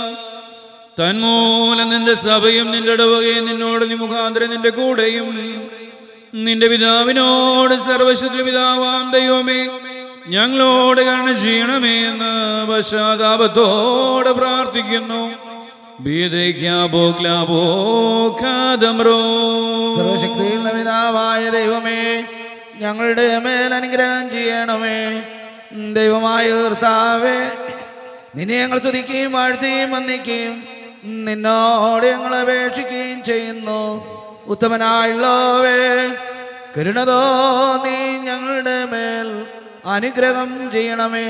തന്മൂലം നിന്റെ സഭയും നിന്റെ ഇടവകയും നിന്നോട് നീ മുഖാന്തരം നിന്റെ കൂടെയും നിന്റെ പിതാവിനോട് സർവശുദ്ധ പിതാവാം ദൈവമേ ഞങ്ങളോട് കരുണ ചെയ്യണമേ എന്ന് പശ്ചാത്താപത്തോടെ പ്രാർത്ഥിക്കുന്നു ബീതയ്ക്കാബോ ഗ്ലാബോ കാദംറോ സർവശക്തിയുള്ള പിതാവായ ദൈവമേ ഞങ്ങളുടെ മേൽ അനുഗ്രഹം ചെയ്യണമേ ദൈവമായ കർത്താവേ നിന്നെ ഞങ്ങൾ സ്തുതിക്കുകയും വാഴ്ത്തുകയും വന്ദിക്കുകയും നിന്നോട് ഞങ്ങൾ അപേക്ഷിക്കുകയും ചെയ്യുന്നു ഉത്തമനായുള്ളവേ കരുണതോ നീ ഞങ്ങളുടെ മേൽ അനുഗ്രഹം ചെയ്യണമേ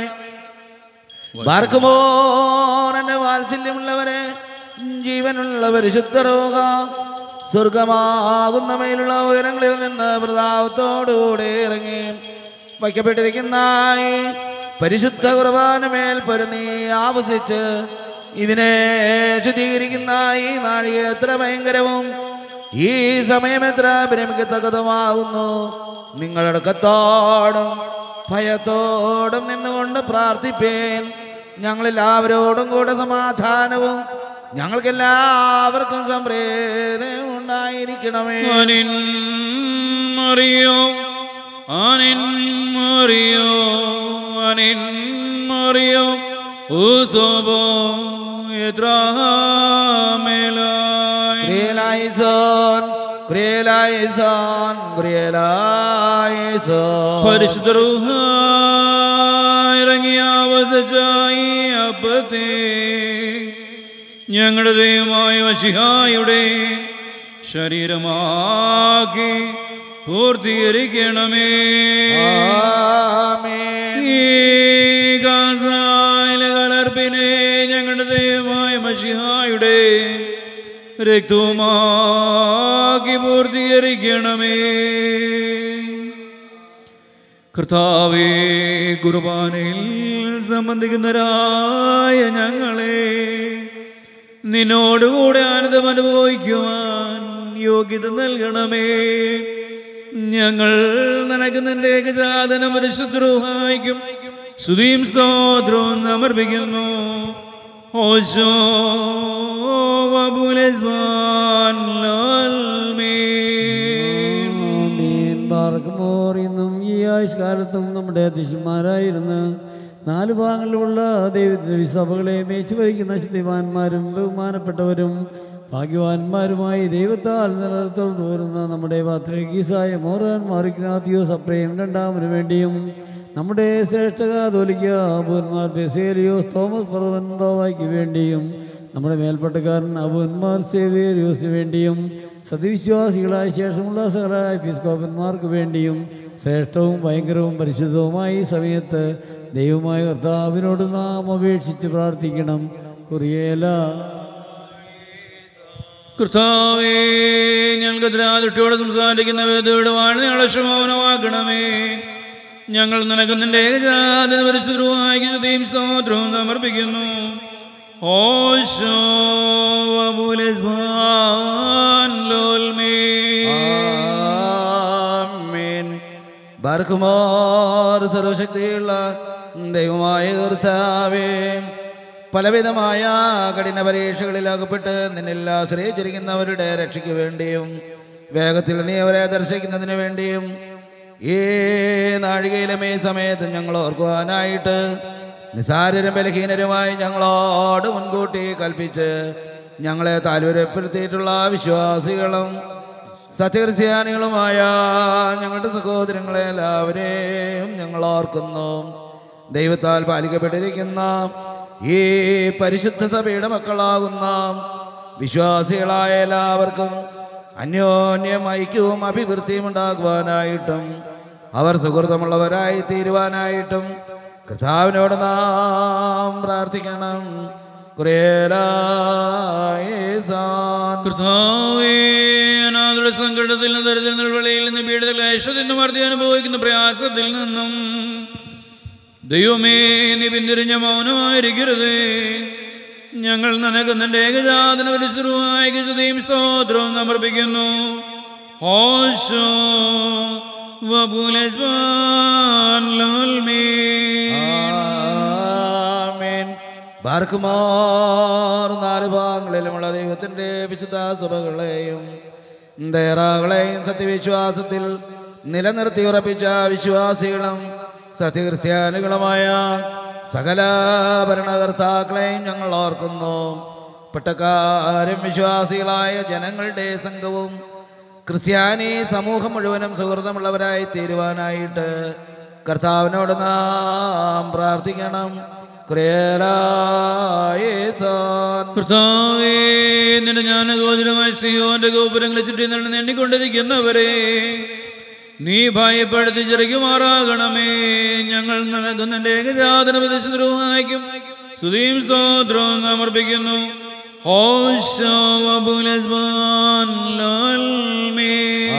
ബാർക്കുമോറന്റെ വാത്സല്യമുള്ളവരെ ജീവനുള്ള പരിശുദ്ധരോഗ സ്വർഗമാകുന്ന മേലുള്ള ഉയരങ്ങളിൽ നിന്ന് പ്രതാപത്തോടുകൂടെ ഇറങ്ങി വയ്ക്കപ്പെട്ടിരിക്കുന്ന ഈ പരിശുദ്ധ കുർബാനമേൽ പൊരുന്നി ആവസിച്ച് ഇതിനെ ശുദ്ധീകരിക്കുന്ന ഈ നാഴിക എത്ര ഭയങ്കരവും ഈ സമയം എത്ര വിരമിക്കത്തക്കതുമാകുന്നു നിങ്ങളുടെ കത്തോടും ഭയത്തോടും നിന്നുകൊണ്ട് പ്രാർത്ഥിപ്പേൻ ഞങ്ങളെല്ലാവരോടും കൂടെ സമാധാനവും ഞങ്ങൾക്കെല്ലാവർക്കും സംപ്രേതം ഉണ്ടായിരിക്കണമേ അനിൻ മറിയോ അനിൻ മറിയോ അനിൻ മറിയോ ഉതോബോ എത്രാമേലായി ക്രിയലായിസോൻ ക്രിയലായിസോൻ ക്രിയലായിസോൻ പരിശുദ്ധ റൂഹ ഇറങ്ങി ആവസായി അപ്പത്തെ ഞങ്ങളുടെ ദൈവമായ വശിഹായുടെ ശരീരമാക്കി പൂർത്തീകരിക്കണമേ ആമേൻ ഈ ഗാസായിലെ കലർപ്പിനെ ഞങ്ങളുടെ ദൈവമായ മഷിഹായുടെ രക്തവുമാക്കി പൂർത്തീകരിക്കണമേ കർത്താവേ കുർബാനയിൽ സംബന്ധിക്കുന്നവരായ ഞങ്ങളെ നിന്നോടുകൂടെ ആനന്ദം അനുഭവിക്കുവാൻ യോഗ്യത നൽകണമേ ഞങ്ങൾ നിനക്ക് നിന്റെ ഏകജാതനം പരിശുദ്രോഹായിക്കും സ്തുതിയും സ്തോത്രവും സമർപ്പിക്കുന്നു ഓശോ വബുലസ്വാൻ ലോൽമീൻ. ആമേൻ. ബാറക്കുമോർ ഇന്നും ഈ ആയുഷ്കാലത്തും നമ്മുടെ അധ്യക്ഷന്മാരായിരുന്ന് നാല് ഭാഗങ്ങളിലുള്ള ദൈവത്തിൻ്റെ സഭകളെ മേച്ചു ഭരിക്കുന്ന ശുദ്ധിമാന്മാരും ബഹുമാനപ്പെട്ടവരും ഭാഗ്യവാന്മാരുമായി ദൈവത്താൽ നിലനിർത്തോളം വരുന്ന നമ്മുടെ പാത്രീസായ മോറാൻ മാറിക്കിനാത്തിയോ സപ്രയും രണ്ടാമതിനു വേണ്ടിയും നമ്മുടെ ശ്രേഷ്ഠ കാതോലിക്ക അബുന്മാർ ബെസേലിയോസ് തോമസ് പ്രവൻ ബാവായ്ക്ക് വേണ്ടിയും നമ്മുടെ മേൽപ്പട്ടക്കാരൻ അബുന്മാർ സേവേരിയോസിന് വേണ്ടിയും സത്യവിശ്വാസികളായ ശേഷമുള്ള സകല എപ്പിസ്കോപ്പന്മാർക്ക് വേണ്ടിയും ശ്രേഷ്ഠവും ഭയങ്കരവും പരിശുദ്ധവുമായ ഈ സമയത്ത് ദൈവമായ കർത്താവിനോട് നാം അപേക്ഷിച്ച് പ്രാർത്ഥിക്കണം കുറിയേല കർത്താവേ ഞങ്ങൾക്ക് ദൃഷ്ടിയോടെ സംസാരിക്കുന്ന വേദയുടെ വാഴ്നയാളെ ശമോനമാക്കണമേ ഞങ്ങൾ നിനക്ക് നിന്റെ ഏകജാതന പരിശുദ്ധവുമായി സ്തുതിയും സ്തോത്രവും സമർപ്പിക്കുന്നു ഓശോ വബുലിസ്ബാൻ ലോൽമേ ആമേൻ. ബാർക്കുമാർ സർവശക്തിയുള്ള ദൈവമായ കർത്താവേ പലവിധമായ കഠിന പരീക്ഷകളിൽ അകപ്പെട്ട് നിന്നിൽ ആശ്രയിച്ചിരിക്കുന്നവരുടെ രക്ഷയ്ക്ക് വേണ്ടിയും വേഗത്തിൽ നീ അവരെ ദർശിക്കുന്നതിന് വേണ്ടിയും ഈ നാഴികയിലും ഈ സമയത്ത് ഞങ്ങൾ ഓർക്കുവാനായിട്ട് നിസാരരും ബലഹീനരുമായി ഞങ്ങളോട് മുൻകൂട്ടി കൽപ്പിച്ച് ഞങ്ങളെ താല്പര്യപ്പെടുത്തിയിട്ടുള്ള വിശ്വാസികളും സത്യക്രിസ്ത്യാനികളുമായ ഞങ്ങളുടെ സഹോദരങ്ങളെ എല്ലാവരെയും ഞങ്ങൾ ഓർക്കുന്നു ദൈവത്താൽ പാലിക്കപ്പെട്ടിരിക്കുന്ന ഈ പരിശുദ്ധ സഭയുടെ മക്കളാകുന്ന വിശ്വാസികളായ എല്ലാവർക്കും അന്യോന്യം ഐക്യവും അഭിവൃദ്ധിയും ഉണ്ടാകുവാനായിട്ടും അവർ സുഹൃതമുള്ളവരായി തീരുവാനായിട്ടും കർത്താവിനോട് നാം പ്രാർത്ഥിക്കണം കുറേലായേസാൻ കർത്താവേ അനാഥരുടെ സങ്കടത്തിൽ നിന്ന് ദരിദ്ര നിർവളിയിൽ നിന്ന് പീഡിത ക്ലേശത്തിൽ നിന്ന് മർദ്ദി അനുഭവിക്കുന്ന പ്രയാസത്തിൽ നിന്നും ദൈവമേ നീ പിന്തിരിഞ്ഞ മൗനമായിരിക്കരുത് ഞങ്ങൾ നിനക്ക് നിന്റെ ഏകജാതന പരിശ്രമമായി സ്തുതിയും സ്തോത്രവും സമർപ്പിക്കുന്നു ഹോശോ വബുലസ്ബാൻ ലോൽമീൻ ആമേൻ. ബാർക്കുമാർ നാല് ഭാഗങ്ങളിലുമുള്ള ദൈവത്തിൻ്റെ വിശുദ്ധ സഭകളെയും ദേറാകളെയും സത്യവിശ്വാസത്തിൽ നിലനിർത്തി ഉറപ്പിച്ച വിശ്വാസികളും സത്യക്രിസ്ത്യാനികളുമായ സകല ഭരണകർത്താക്കളെയും ഞങ്ങൾ ഓർക്കുന്നു പട്ടക്കാരും വിശ്വാസികളായ ജനങ്ങളുടെ സംഘവും ക്രിസ്ത്യാനി സമൂഹം മുഴുവനും സുഹൃതമുള്ളവരായി തീരുവാനായിട്ട് കർത്താവിനോട് നാം പ്രാർത്ഥിക്കണം ക്രിയലായേസാൻ. കർത്താവേ നിന്റെ ജ്ഞാനഗോചരമായ സിയോന്റെ ഗോപുരങ്ങളെ ചുറ്റി നിന്ന് എണ്ണിക്കൊണ്ടിരിക്കുന്നവരെ നീ ഭയപ്പെടുത്തി ചെറിയുമാറാകണമേ ഞങ്ങൾ നിനക്ക് നിന്റെ ഏകജാതന പ്രതിശുദ്രവുമായിരിക്കും സ്തുതിയും സ്തോത്രവും സമർപ്പിക്കുന്നു ഹോശോ വബുലസ്ബാൻ ലോൽമീൻ.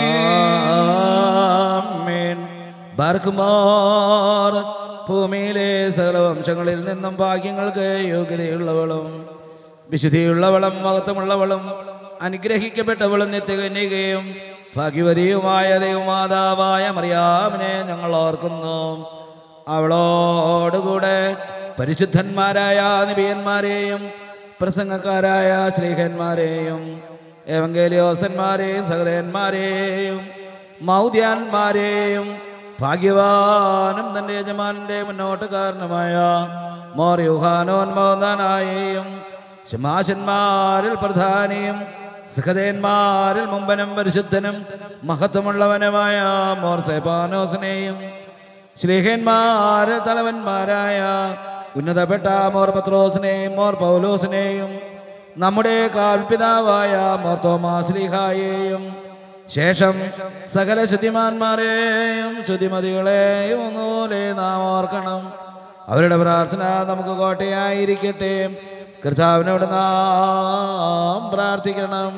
ആമേൻ. ബാർക്കുമാർ ഭൂമിയിലെ സകലവംശങ്ങളിൽ നിന്നും ഭാഗ്യങ്ങൾക്ക് യോഗ്യതയുള്ളവളും വിശുദ്ധിയുള്ളവളും മഹത്വമുള്ളവളും അനുഗ്രഹിക്കപ്പെട്ടവളും നിത്യകന്യകയും ഭാഗ്യവതിയുമായ ദൈവമാതാവായ മറിയാമിനെ ഞങ്ങൾ ഓർക്കുന്നു അവളോടുകൂടെ പരിശുദ്ധന്മാരായ നിബിയന്മാരെയും പ്രസംഗക്കാരായ ശ്രീഹന്മാരെയും ഏവങ്കേലിയോസന്മാരെയും സഹോദരന്മാരെയും മൗദ്യാന്മാരെയും ഭാഗ്യവാനും തൻ്റെ യജമാനൻ്റെ മുന്നോട്ടുകാരനുമായ മോർ യുഹാനോൻ മോദാനായെയും ശമാശന്മാരിൽ പ്രധാനിയും സഹദേന്മാരിൽ മുമ്പനും പരിശുദ്ധനും മഹത്വമുള്ളവനുമായ മോർ സേപാനോസിനെയും ശ്രീഹന്മാരിൽ തലവന്മാരായ ഉന്നതപ്പെട്ട മോർ പത്രോസിനെയും മോർ പൗലോസിനെയും നമ്മുടെ കാൽപിതാവായ മോർ തോമാശ്ലീഹായെയും ശേഷം സകല ശുദ്ധിമാന്മാരെയും ശുദ്ധിമതികളെയും ഒന്നുപോലെ നാം ഓർക്കണം അവരുടെ പ്രാർത്ഥന നമുക്ക് കോട്ടയായിരിക്കട്ടെ കർത്താവിനോട് നാം പ്രാർത്ഥിക്കണം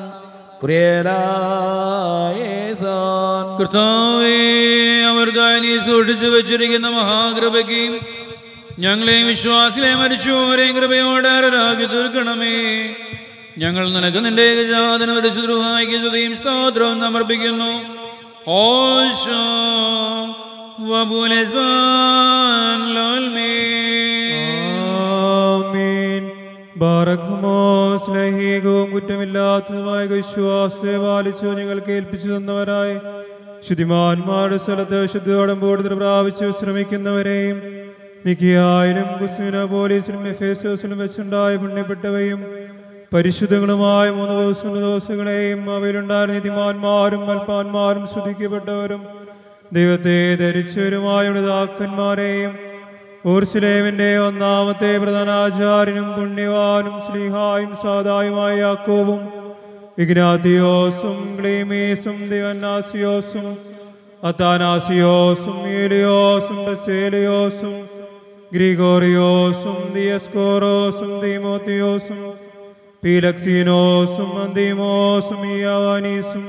കുറിയേലായേസോൻ കർത്താവേ അവർക്കായി നീ സൂക്ഷിച്ചു വെച്ചിരിക്കുന്ന മഹാകൃപയ്ക്കും ഞങ്ങളെയും വിശ്വാസികളെ മരിച്ചവരെയും കൃപയോടെ അരരാക്കി തീർക്കണമേ ഞങ്ങൾ നിനക്ക് നിന്റെ ഏകജാതന പരിശുദ്രവായിക്ക് സ്തുതിയും സ്തോത്രവും സമർപ്പിക്കുന്നു ഓശോ വബുലസ്ബാൻ ലോൽമീൻ. ആമീൻ. ബാറക്കുമോ സ്നേഹികവും കുറ്റമില്ലാത്തതുമായ വിശ്വാസത്തെ പാലിച്ചു നിങ്ങൾ കേൾപ്പിച്ചു തന്നവരായി ശുദ്ധിമാന്മാരുടെ സ്ഥലത്ത് ശുദ്ധിയോടും കൂടുതൽ പ്രാപിച്ചു ശ്രമിക്കുന്നവരെയും നിക്കിയായാലും കുസ്മിന പോലീസിലും എഫേസോസിലും വെച്ചുണ്ടായ പുണ്യപ്പെട്ടവയും പരിശുദ്ധങ്ങളുമായ മൂന്ന് ദിവസങ്ങളുടെ ദിവസങ്ങളെയും അവയിലുണ്ടായ നീതിമാന്മാരും അൽപ്പാന്മാരും ശ്രദ്ധിക്കപ്പെട്ടവരും ദൈവത്തെ ധരിച്ചവരുമായ പിതാക്കന്മാരെയും ഊർസുലേമിന്റെ ഒന്നാമത്തെ പ്രധാനാചാര്യനും പുണ്യവാനും സ്ലീഹായും സാദായുമായ യാക്കോവും ഇഗ്നാത്തിയോസും ക്ലീമീസും ദിവന്നാസിയോസും അത്താനാസിയോസും ഏലിയോസും ബസേലിയോസും ഗ്രിഗോറിയോസും ദിയസ്കോറോസും ദീമോത്തിയോസും പീലക്സീനോസും അന്തീമോസും ഇയാവാനീസും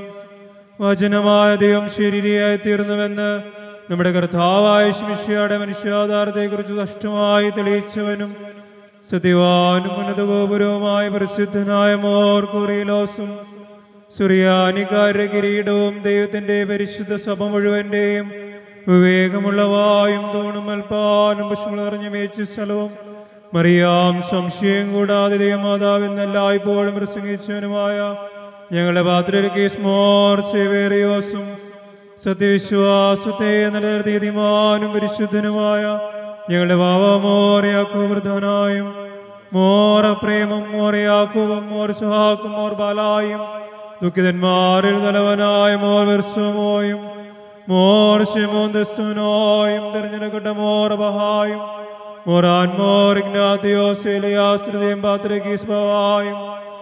വചനമായ ദൈവം ശരീരിയായി തീർന്നുവെന്ന് നമ്മുടെ കർത്താവായ ശിഷ്യയുടെ മനുഷ്യാധാരത്തെക്കുറിച്ച് നഷ്ടമായി തെളിയിച്ചവനും സത്യവാനും ഉന്നതഗോപുരവുമായ പ്രസിദ്ധനായ മോർ കുറിയിലോസും സുറിയാനിക്കാരുടെ കിരീടവും ദൈവത്തിന്റെ പരിശുദ്ധ സഭ മുഴുവന്റെയും വിവേകമുള്ള വായും തൂണും അൽപ്പാനും പുഷ്പങ്ങൾ നിറഞ്ഞ മേച്ച സ്ഥലവും മറിയാം സംശയം കൂടാതെ ദൈവമാതാവെന്നെല്ലായ്പ്പോഴും പ്രസംഗിച്ചവനുമായ ഞങ്ങളുടെ പാത്രക്കേസ് മോർ സേവേറിയോസും സത്യവിശ്വാസത്തെ നിലനിർത്തിയ തീമാനും പരിശുദ്ധനുമായ ഞങ്ങളുടെ വാവമോറയാക്കുവൃദ്ധനായും മോറ പ്രേമം മോറയാക്കുവും മോർ സുഹാക്കും മോർ ബാലായും ദുഃഖിതന്മാരിൽ തലവനായ മോർ വെർസുമോയും മോർ ശിമോന്തസ്സുനോയും തെരഞ്ഞെടുക്കട്ട മോർ ബഹായും മോറാൻ മോർ ഇഗ്നാത്തിയോസ് എലിയാശ്രിതയും പാത്രകീസ് ബവായും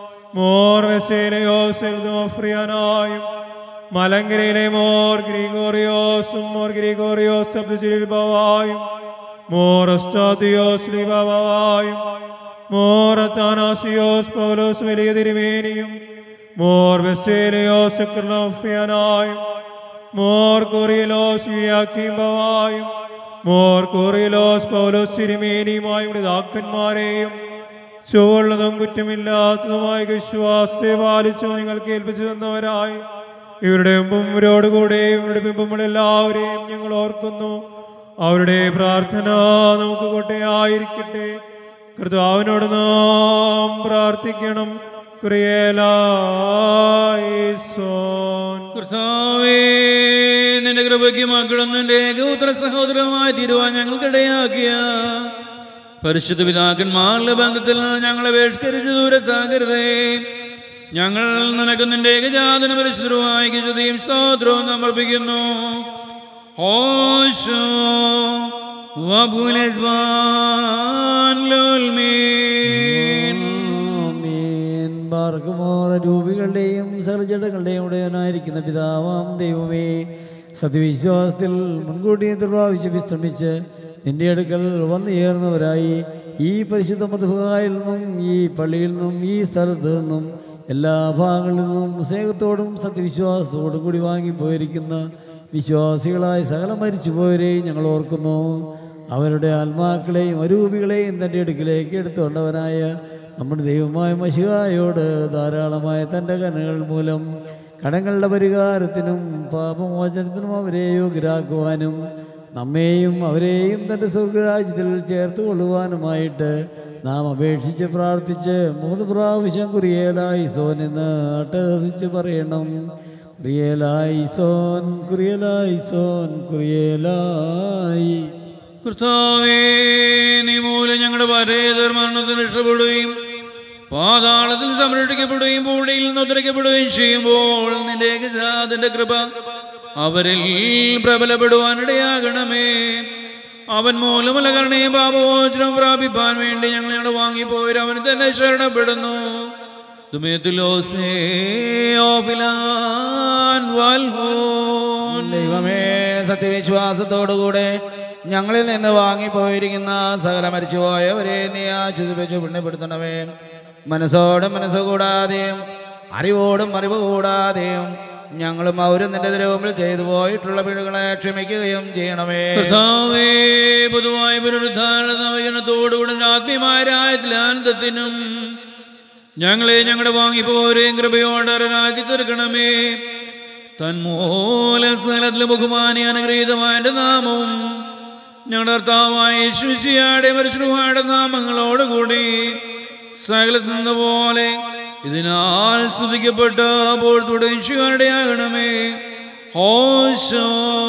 മോർ വെസേലയോസ് എൽദോഫ്രിയാനായും മലങ്കരയിലെ മോർ ഗ്രിഗോറിയോസും മോർ ഗ്രിഗോറിയോസ് ശബ്ദചിരിൽ ബവായും മോർ അസ്താത്തിയോസ് ലിബാവായും മോർ അത്താനാസിയോസ് പൗലോസ് വലിയ തിരുമേനിയും മോർ വെസേലയോസ് ക്രിലോഫിയാനായും മോർ കൊറിയലോസ് യാക്കീം ബവായും മോർ കൊറിയലോസ് പൗലോസ് തിരുമേനിയുമായും പിതാക്കന്മാരെയും ചുവള്ളതും കുറ്റമില്ലാത്തതുമായ വിശ്വാസത്തെ പാലിച്ചു നിങ്ങൾക്ക് ഏൽപ്പിച്ചു തന്നവരായി ഇവരുടെ മുമ്പും ഇവരോടുകൂടെ ഇവരുടെ പിമ്പും എല്ലാവരെയും ഞങ്ങൾ ഓർക്കുന്നു അവരുടെ പ്രാർത്ഥന നമുക്ക് കോട്ടയായിരിക്കട്ടെ കർത്താവിനോട് നാം പ്രാർത്ഥിക്കണം കുറിയേലായിസോൻ കർത്താവേ നിന്റെ കൃപയ്ക്ക് മക്കളും നിന്റെ ഏകപുത്ര സഹോദരമായി തീരുവാൻ ഞങ്ങൾക്കിടയാക്കിയ പരിശുദ്ധ പിതാക്കന്മാരുടെ ബന്ധത്തിൽ നിന്ന് ഞങ്ങളെ ബഹിഷ്കരിച്ച് ദൂരത്താകരുതേ ഞങ്ങൾ നിനക്ക് നിന്റെ ഏകജാതന പരിശുദ്ധമായി സ്തുതിയും സ്തോത്രവും സമർപ്പിക്കുന്നു ഹോശോ വബുലസ്വാൻ ലോൽമീൻ ആമേൻ. ബാർക്കുമോർ രൂപികളുടെയും സർജടകളുടെയും ഉടയനായിരിക്കുന്ന പിതാവാം ദൈവമേ സത്യവിശ്വാസത്തിൽ മുൻകൂട്ടി പ്രാവശ്യം വിശ്രമിച്ച് നിന്റെ അടുക്കൽ വന്നു ചേർന്നവരായി ഈ പരിശുദ്ധ മധുഹായിൽ നിന്നും ഈ പള്ളിയിൽ നിന്നും ഈ സ്ഥലത്ത് നിന്നും എല്ലാ ഭാഗങ്ങളിൽ നിന്നും സ്നേഹത്തോടും സത്യവിശ്വാസത്തോടും കൂടി വാങ്ങിപ്പോയിരിക്കുന്ന വിശ്വാസികളായ സകല മരിച്ചുപോയവരെയും ഞങ്ങൾ ഓർക്കുന്നു അവരുടെ ആത്മാക്കളെയും അരൂപികളെയും തൻ്റെ അടുക്കിലേക്ക് എടുത്തുകൊണ്ടവനായ നമ്മുടെ ദൈവമായ മഷികായോട് ധാരാളമായ തൻ്റെ കനകൾ മൂലം കടങ്ങളുടെ പരിഹാരത്തിനും പാപമോചനത്തിനും അവരെ യോഗ്യരാക്കുവാനും നമ്മെയും അവരെയും തൻ്റെ സ്വർഗരാജ്യത്തിൽ ചേർത്ത് കൊള്ളുവാനുമായിട്ട് നാം അപേക്ഷിച്ച് പ്രാർത്ഥിച്ച് മൂന്ന് പ്രാവശ്യം കുറിയേലായി സോൻ എന്ന് അട്ടഹസിച്ച് പറയണം കുറിയേലായി സോൻ കുറിയേലായി സോൻ കുറിയേലായി കർത്താവേ നീ മൂലം ഞങ്ങളുടെ പരേതർ മരണത്തിന് ഇഷ്ടപ്പെടുകയും പാതാളത്തിൽ സംരക്ഷിക്കപ്പെടുകയും പൂടിയിൽ നിന്ന് ഉദ്ധരിക്കപ്പെടുകയും ചെയ്യുമ്പോൾ നിന്റെ ഏകജാതിന്റെ കൃപ അവരിൽ പ്രബലപ്പെടുവാനിടയാകണമേ അവൻ മൂലമുള്ള കരുണയും പാപമോചനവും പ്രാപിപ്പാൻ വേണ്ടി ഞങ്ങൾ ഞങ്ങളുടെ വാങ്ങിപ്പോയി അവന് തന്നെ ശരണപ്പെടുന്നു തുമേത്തുലോസേ ഓഫിലാൻ വാൽഹോൻ ദൈവമേ സത്യവിശ്വാസത്തോടുകൂടെ ഞങ്ങളിൽ നിന്ന് വാങ്ങിപ്പോയിരിക്കുന്ന സകല മരിച്ചുപോയവരെ നീ ആശ്വസിപ്പിച്ച് പുണ്യപ്പെടുത്തണമേ മനസ്സോടും മനസ്സ് കൂടാതെയും അറിവോടും അറിവ് കൂടാതെയും ഞങ്ങളും അവരും നിന്റെ തിരുവുമ്പിൽ ചെയ്തു പോയിട്ടുള്ള പിഴകളെ ക്ഷമിക്കുകയും ചെയ്യണമേ കർത്താവേ പൊതുവായ പുനരുദ്ധാരണ നവജനത്തോടുകൂടെ ആത്മീയമായ രാജ്യത്തിലാനന്ദത്തിനും ഞങ്ങളെ ഞങ്ങളുടെ വാങ്ങിപ്പോരെയും കൃപയോടെ അരനാക്കി തീർക്കണമേ തന്മൂല സ്ഥലത്തിലെ ബഹുമാനി അനുഗ്രഹീതമായ എൻ്റെ നാമവും ഞങ്ങളുടെ കർത്താവായ ശുശിയാടെ പരിശ്രമയുടെ നാമങ്ങളോടുകൂടി സകലത്തിൽ നിന്ന് പോലെ ഇതിനാൽ സ്തുതിക്കപ്പെട്ട പോഴ്ത്തുടയുടെ ആകണമേ ഹോശോ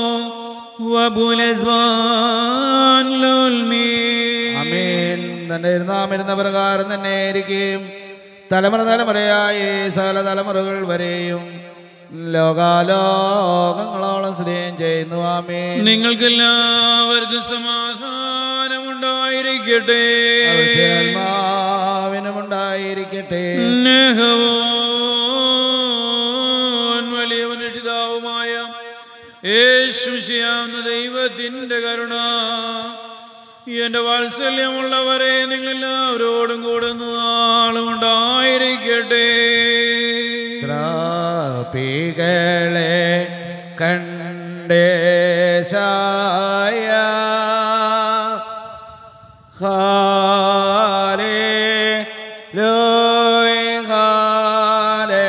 വബുലസ്വാൻ ലോൽമീൻ അമേൻ തന്റെ ഇരുന്നാമിരുന്ന പ്രകാരം തന്നെ ഇരിക്കുകയും തലമുറ തലമുറയായി സകല തലമുറകൾ വരെയും ലോകാലോകങ്ങളോളം സ്ഥിതിയും ചെയ്യുന്നു ആമീൻ നിങ്ങൾക്കെല്ലാവർക്കും സമാധാനമുണ്ടായിരിക്കട്ടെ അവിടുത്തെ ആത്മാവിനുമുണ്ടായിരിക്കട്ടെ സ്നേഹവോൻ വലിയ മനുഷ്യതാവുമായ യേശുശിയാവുന്ന ദൈവത്തിൻ്റെ കരുണ എന്റെ വാത്സല്യമുള്ളവരെ നിങ്ങളെല്ലാവരോടും കൂടെ നാളും ഉണ്ടായിരിക്കട്ടെ ശ്രാപികളെ കണ്ടേശായ ഹാലേ ലോയ് ഹാലേ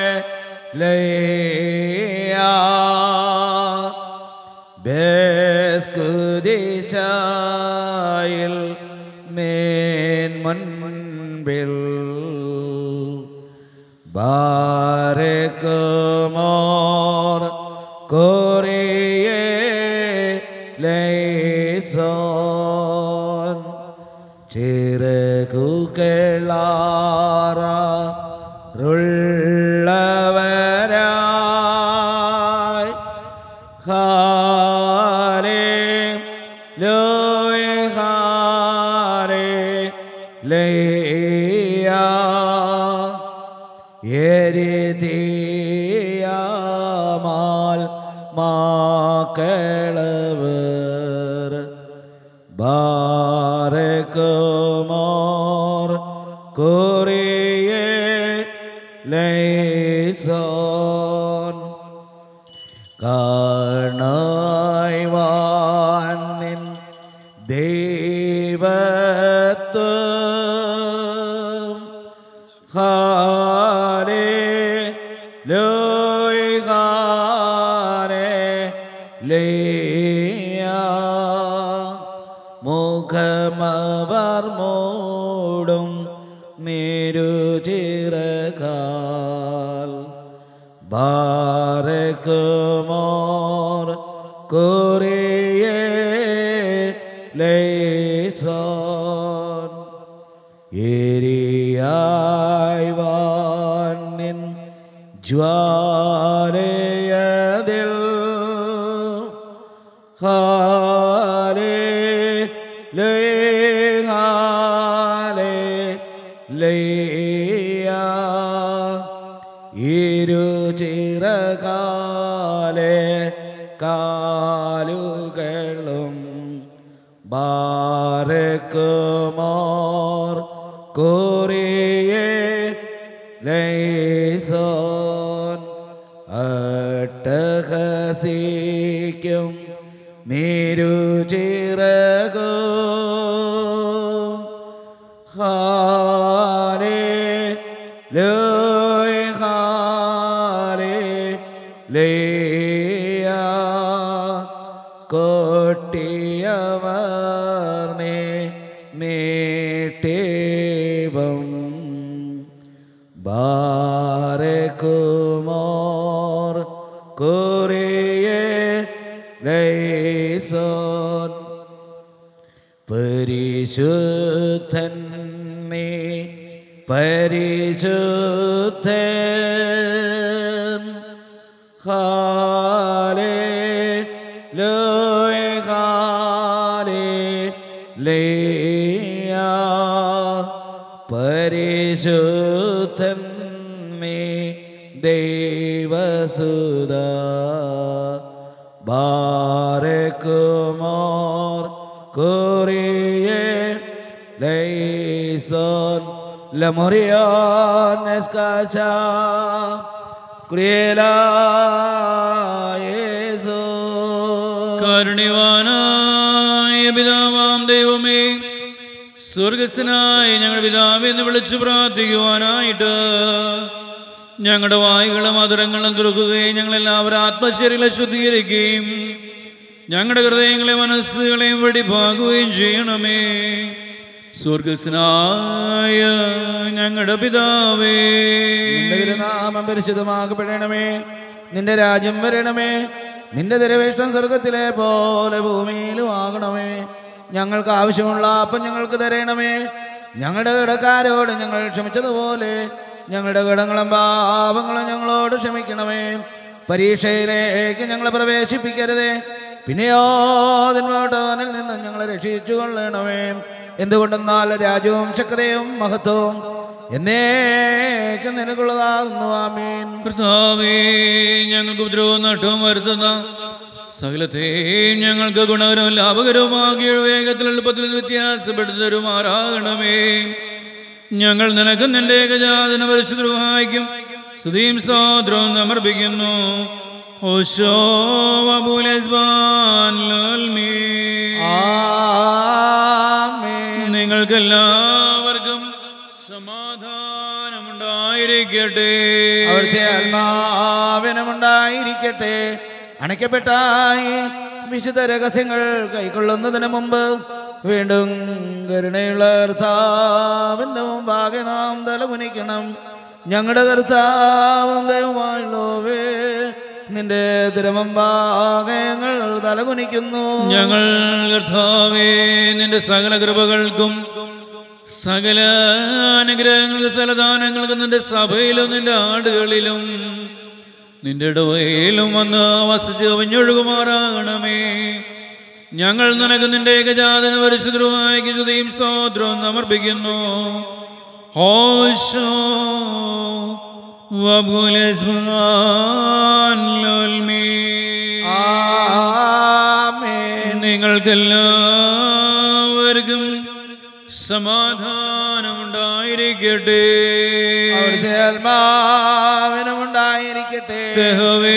ലയ്യ ബേസ്കുദിശായിൽ മേൻ മുൻപിൽ ബാരക്കുമോർ കോറിയേ ലൈസോൻ ചിറകുകളാറ റുള്ളവരായി ഹാലേ ലോയ ഹാലേ ലയ്യ എരിതിയാമാൽ മാക്കളവർ ബാരക്കുമോർ കോറിയേ ലൈസോൻ കാണായി വാനിൻ ദൈവത്വം ഹാലേ ലോയ് ഹാലേ ലേയ മുഖമവർ മൂടും നിരുചിറകാൽ ബാരക്കുമോർ കുറിയേ ലൈസോൻ ഏരിയായി വാനിൻ ജ്വാലയതിൽ ഹാലേ ലേ ഹാലേ ലയ്യ ഇരു ചിറകാലെ കാലുകളും ബാരക്കുമോർ കോറിയേ ലൈസോൻ അട്ടഹസിക്കും നിരുചിറകും ഹാലേ ലോയ് ഹാലേ ലേയ കൊട്ടിയവർന്നേ നീട്ടേവം ബാരക്കുമോർ കുറിയേ ലൈസോൻ പരിശുദ്ധൻ നീ പരിശുദ്ധൻ ഹാലേ ലോയ ഹാലേ ലേയ പരിശുദ്ധൻ നീ ദൈവസുത ബാരക്കുമോർ കുറിയേ ലൈസോൻ ലമുറിയോൻ എസ്കാശ ക്രിയലായേസോ കാരുണ്യവാനായ പിതാവാം ദൈവമേ സ്വർഗസ്സനായ ഞങ്ങളുടെ പിതാവെ എന്ന് വിളിച്ചു പ്രാർത്ഥിക്കുവാനായിട്ട് ഞങ്ങളുടെ വായുകളും മധുരങ്ങളും തുറക്കുകയും ഞങ്ങളെല്ലാവരും ആത്മശരീരം ശുദ്ധീകരിക്കുകയും ഞങ്ങളുടെ ഹൃദയങ്ങളെ മനസ്സുകളെയും വെടിപ്പാകുകയും ചെയ്യണമേ സ്വർഗസ്സനായ ഞങ്ങളുടെ പിതാവേ നിന്റെ തിരുനാമം പരിശുദ്ധമാക്കപ്പെടണമേ നിന്റെ രാജ്യം വരണമേ നിന്റെ തിരവേഷ്ടം സ്വർഗത്തിലെ പോലെ ഭൂമിയിലും ആകണമേ ഞങ്ങൾക്ക് ആവശ്യമുള്ള അപ്പം ഞങ്ങൾക്ക് തരണമേ ഞങ്ങളുടെ കടക്കാരോട് ഞങ്ങൾ ക്ഷമിച്ചതുപോലെ ഞങ്ങളുടെ കടങ്ങളും പാപങ്ങളും ഞങ്ങളോട് ക്ഷമിക്കണമേ പരീക്ഷയിലേക്ക് ഞങ്ങളെ പ്രവേശിപ്പിക്കരുതേ പിന്നെയോ അതിനോട്ടവനിൽ നിന്ന് ഞങ്ങളെ രക്ഷിച്ചു കൊള്ളണമേ എന്തുകൊണ്ടെന്നാൽ രാജ്യവും ശക്തിയും മഹത്വവും എന്നേക്കും നിനക്കുള്ളതാകുന്നു ആമീൻ കർത്താവേ ഞങ്ങൾക്ക് ഉപദ്രവവും നട്ടവും വരുത്തുന്ന സകലത്തെയും ഞങ്ങൾക്ക് ഗുണകരവും ലാഭകരവുമാകിയ വേഗത്തിൽ എളുപ്പത്തിൽ വ്യത്യാസപ്പെടുത്തി തരുമാറാകണമേ ഞങ്ങൾ നിനക്ക് നിന്റെ ഏകജാതന പരിശുദ്ധമായിക്കും സ്തുതിയും സ്തോത്രവും സമർപ്പിക്കുന്നു ഓശോ വബൂലസ്ബാൻ ലോൽമീ. ആമീൻ നിങ്ങൾക്കെല്ലാവർക്കും സമാധാനമുണ്ടായിരിക്കട്ടെ അവിടുത്തെ ആത്മാവിനമുണ്ടായിരിക്കട്ടെ അണയ്ക്കപ്പെട്ടായി വിശുദ്ധ രഹസ്യങ്ങൾ കൈക്കൊള്ളുന്നതിന് മുമ്പ് വീണ്ടും കരുണയുള്ള കർത്താവിൻ്റെ മുമ്പാകെ നാം തലകുനിക്കണം ഞങ്ങളുടെ കർത്താവും ദൈവമായുള്ളവേ നിന്റെ തിരുമുമ്പാകെ ഞങ്ങൾ തലകുനിക്കുന്നു ഞങ്ങൾ കർത്താവേ നിന്റെ സകല കൃപകൾക്കും സകല അനുഗ്രഹങ്ങൾക്ക് സലദാനങ്ങൾക്കും നിന്റെ സഭയിലും നിന്റെ ആടുകളിലും നിന്റെ ഇടവയിലും വന്ന് വസിച്ച് കവിഞ്ഞൊഴുകുമാറാകണമേ ഞങ്ങൾ നിനക്ക് നിന്റെ ഏകജാതന പരിശുദ്ധവുമായി സ്തുതിയും സ്തോത്രവും സമർപ്പിക്കുന്നു ഹോശോ വബുലസ്മാൻ ലോൽമീ ആമേൻ നിങ്ങൾക്കെല്ലാവർക്കും സമാധാനമുണ്ടായിരിക്കട്ടെ അവിടുത്തെ ആത്മാവിനുമുണ്ടായിരിക്കട്ടെ തെഹവേ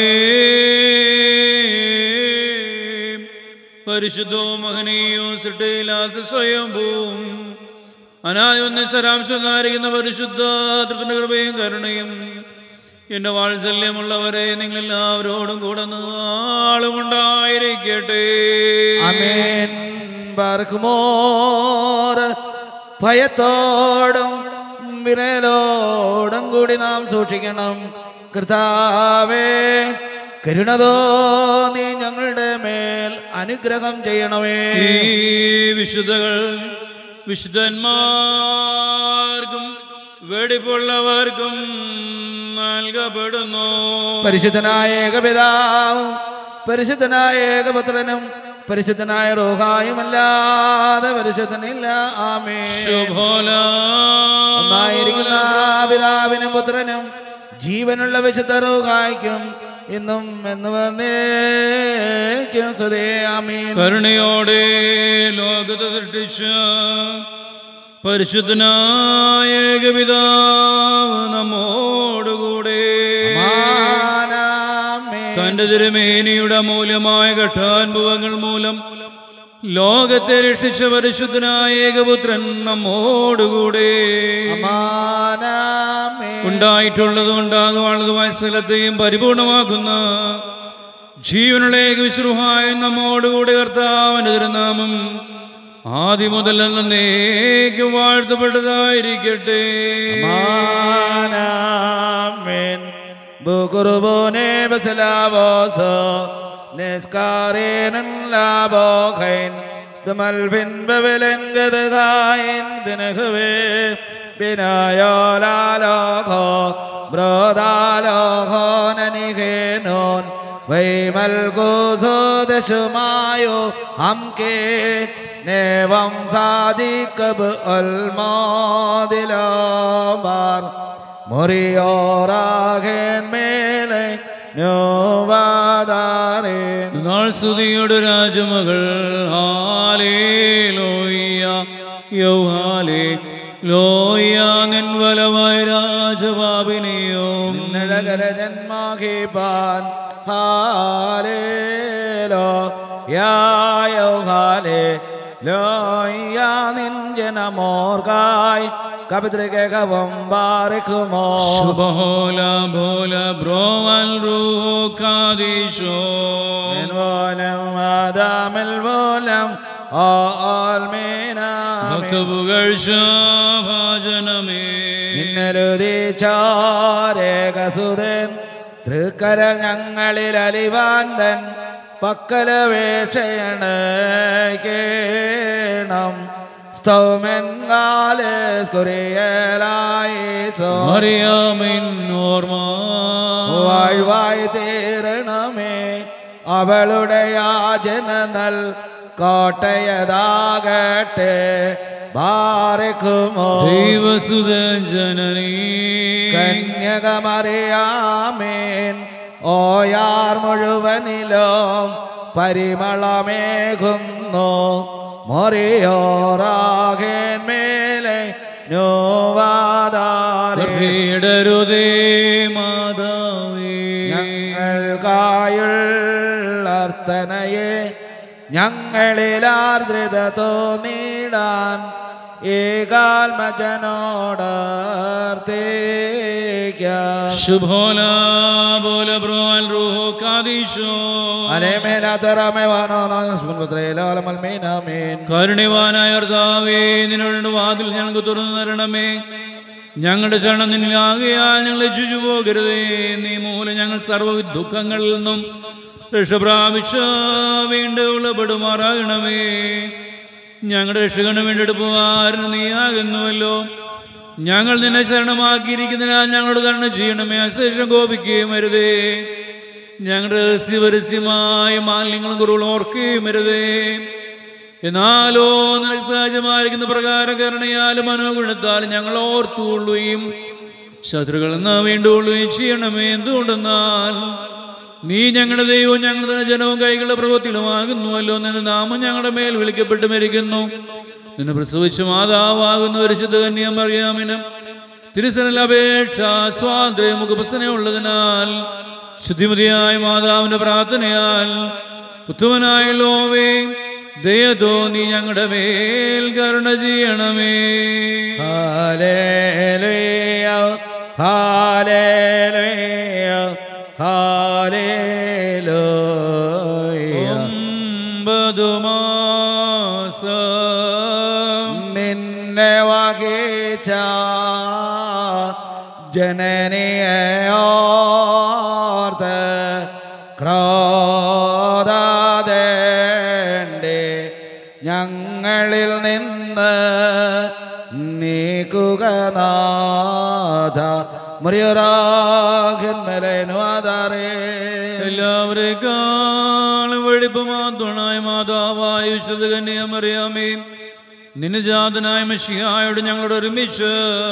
പരിശുദ്ധവും മഹനീയവും സൃഷ്ടിയില്ലാത്ത സ്വയംഭൂവും അനായൊന്ന് ശരാംശമായിരിക്കുന്ന പരിശുദ്ധ തൃപ്പിന്റെ കൃപയും കരുണയും എന്റെ വാത്സല്യമുള്ളവരെ നിങ്ങളെല്ലാവരോടും കൂടെ നാളുമുണ്ടായിരിക്കട്ടെ അമേൻ ബാർക്കുമോർ ഭയത്തോടും വിരലോടും കൂടി നാം സൂക്ഷിക്കണം കർത്താവേ കരുണതോ നീ ഞങ്ങളുടെ മേൽ അനുഗ്രഹം ചെയ്യണമേ ഈ വിശുദ്ധകൾ വിശുദ്ധന്മാർക്കും വെടിപ്പുള്ളവർക്കും നൽകപ്പെടുന്നു പരിശുദ്ധനായ ഏകപിതാവും പരിശുദ്ധനായ ഏകപുത്രനും പരിശുദ്ധനായ റോഹായുമല്ലാതെ പരിശുദ്ധനില്ല ആമേ ശുഭോല ഒന്നായിരിക്കുന്ന പിതാവിനും പുത്രനും ജീവനുള്ള വിശുദ്ധ റോഹായ്ക്കും ഇന്നും എന്ന് വന്നേക്കും സുതേ ആമീൻ കരുണയോടെ ലോകത്തെ സൃഷ്ടിച്ച പരിശുദ്ധനായ ഏകപിതാവ് നമ്മോടുകൂടെ ആമേൻ. തന്റെ തിരുമേനിയുടെ മൂല്യമായ ഘട്ടാനുഭവങ്ങൾ മൂലം ലോകത്തെ രക്ഷിച്ച പരിശുദ്ധനായ ഏകപുത്രൻ നമ്മോടുകൂടെ ആമേൻ. ഉണ്ടായിട്ടുള്ളതും ഉണ്ടാകുവാനുള്ളതുമായ സ്ഥലത്തെയും പരിപൂർണമാക്കുന്ന ജീവനുള്ള ഏകവിശ്രുഹായ നമ്മോടുകൂടെ കർത്താവിന്റെ തിരുനാമം ആദ്യം മുതൽ എന്നേക്കും വാഴ്ത്തപ്പെട്ടതായിരിക്കട്ടെ ആമേൻ. ബുക്കുറുബോനെ ബസലാവോസോ നിസ്കാരേനൻ ലാബോഖൈൻ ദമൽഫിൻ ബവലൻ ഗദഗായിൻ ദിനഹവേ ബിനായോലാലോഖോ ബ്രോദാലോഖോ നനിഹേനോൻ വൈമൽ ദശമായോ ഹംകെ നേവം സാദിക്കബ് അൽമാദിലാബാർ മുറിയോറാകേൻ മേലെ നോവാദാരേൻ നാൾ സ്തുതിയുടെ രാജമകൾ ഹാലേ ലോയ്യ യൗഹാലേ ലോയ്യ നിൻവലമായ രാജപാപിനെയോ നരകര ജന്മാഹിപാൻ ഹാലേലോ യായോ ഹാലേ ലോയ്യാ നിൻ ജനമോർക്കായി കപിതൃകവും ബാറിക്കുമോ ശുഭഹോല ഭോല ബ്രോവൽ റൂഖാദീശോ പോലം ആദാമിൽ പോലം ആൽമേനാമേ ഭക്തപുകഴ്ച ഭാജനമേ മിന്നലുദിച്ചാരേകസുതൻ തൃക്കരൽ ഞങ്ങളിൽ അലിവാന്തൻ പക്കല വേക്ഷയണ കേണം സ്തോമെൻകാലേസ് കുറിയലായിസോ മറിയാമിൻ ഓർമ്മ വാഴ്വായി തീരണമേ അവളുടെ യാചന നൽ കോട്ടയതാകട്ടെ ബാരക്കുമോ ദൈവസുത ജനനീ കന്യകമറിയാമേൻ ഓയാർ മുഴുവനിലും പരിമളമേകുന്നു മൊറിയോറാകേൻ മേലെ നോവാതാരേ ഇടരുതേ മാതാവേ ഞങ്ങൾക്കായുള്ളർത്തനയെ ഞങ്ങളിലാർദ്രത തോന്നിടാൻ ഏകാത്മജനോടർത്തേക്കാം ശുഭോല ബോല ബ്രോൽ റൂഹോ കാദീശോ അലേമേലാതറമേവാനോമീനാമേൻ കരുണിവാനായ കർത്താവേ നിന്നോട് വാതിൽ ഞങ്ങൾക്ക് തുറന്നു തരണമേ ഞങ്ങളുടെ ശരണം നിന്നിലാകയാൽ ഞങ്ങൾ രക്ഷിച്ചു പോകരുതേ നീ മൂലം ഞങ്ങൾ സർവ്വ ദുഃഖങ്ങളിൽ നിന്നും രക്ഷ പ്രാപിച്ച വീണ്ടും ഉള്ളപ്പെടുമാറാകണമേ ഞങ്ങളുടെ രക്ഷകന് വേണ്ടിയെടുപ്പുകാരന് നീയാകുന്നുവല്ലോ ഞങ്ങൾ നിന്നെ ശരണമാക്കിയിരിക്കുന്നതിനാൽ ഞങ്ങളോട് കരുണ ചെയ്യണമേ അശേഷം കോപിക്കുകയും അരുതേ ഞങ്ങളുടെ രഹസ്യപരസ്യമായ മാലിന്യങ്ങളും കുറവുകളും ഓർക്കുകയും അരുതേ എന്നാലോ നിനക്ക് സഹജമായിരിക്കുന്ന പ്രകാരം കരുണയാലും മനോഗുണത്താലും ഞങ്ങൾ ഓർത്തുകൊള്ളുകയും ശത്രുക്കളിൽ നിന്ന് വീണ്ടുകൊള്ളുകയും ചെയ്യണമേ എന്തുകൊണ്ടെന്നാൽ നീ ഞങ്ങളുടെ ദൈവവും ഞങ്ങളുടെ ജനവും കൈകളുടെ പ്രവൃത്തികളുമാകുന്നുവല്ലോ നിന്റെ നാമം ഞങ്ങളുടെ മേൽ വിളിക്കപ്പെട്ട് മരിക്കുന്നു നിന്നെ പ്രസവിച്ച മാതാവാകുന്ന ഒരു ശുദ്ധ കന്യാമറിയാമിനും തിരുസനൽ അപേക്ഷ സ്വാതന്ത്ര്യ മുഖപസനയുള്ളതിനാൽ ശുദ്ധിമതിയായ മാതാവിന്റെ പ്രാർത്ഥനയാൽ ഉത്തമനായ ലോവേ ദയതോ നീ ഞങ്ങളുടെ മേൽ കരുണ ചെയ്യണമേ ഹാലേലുയ ഹാലേലുയ ഹാലേലുയ ഒമ്പതു മാസം നിന്നെ വഹിച്ച ജനനിയെ ഓർത്ത് ക്രോധാതേണ്ടി ഞങ്ങളിൽ നിന്ന് നീക്കുക നാഥ മുറിയൊരാകന്മലേനു ആധാരേ എല്ലാവരെക്കാളും വെടിപ്പമാത്തുണായ മാതാവായ വിശുദ്ധ കന്യാമറിയാമേ നിന്റെ ജാതനായ മഷിയായോട് ഞങ്ങളോട് ഒരുമിച്ച്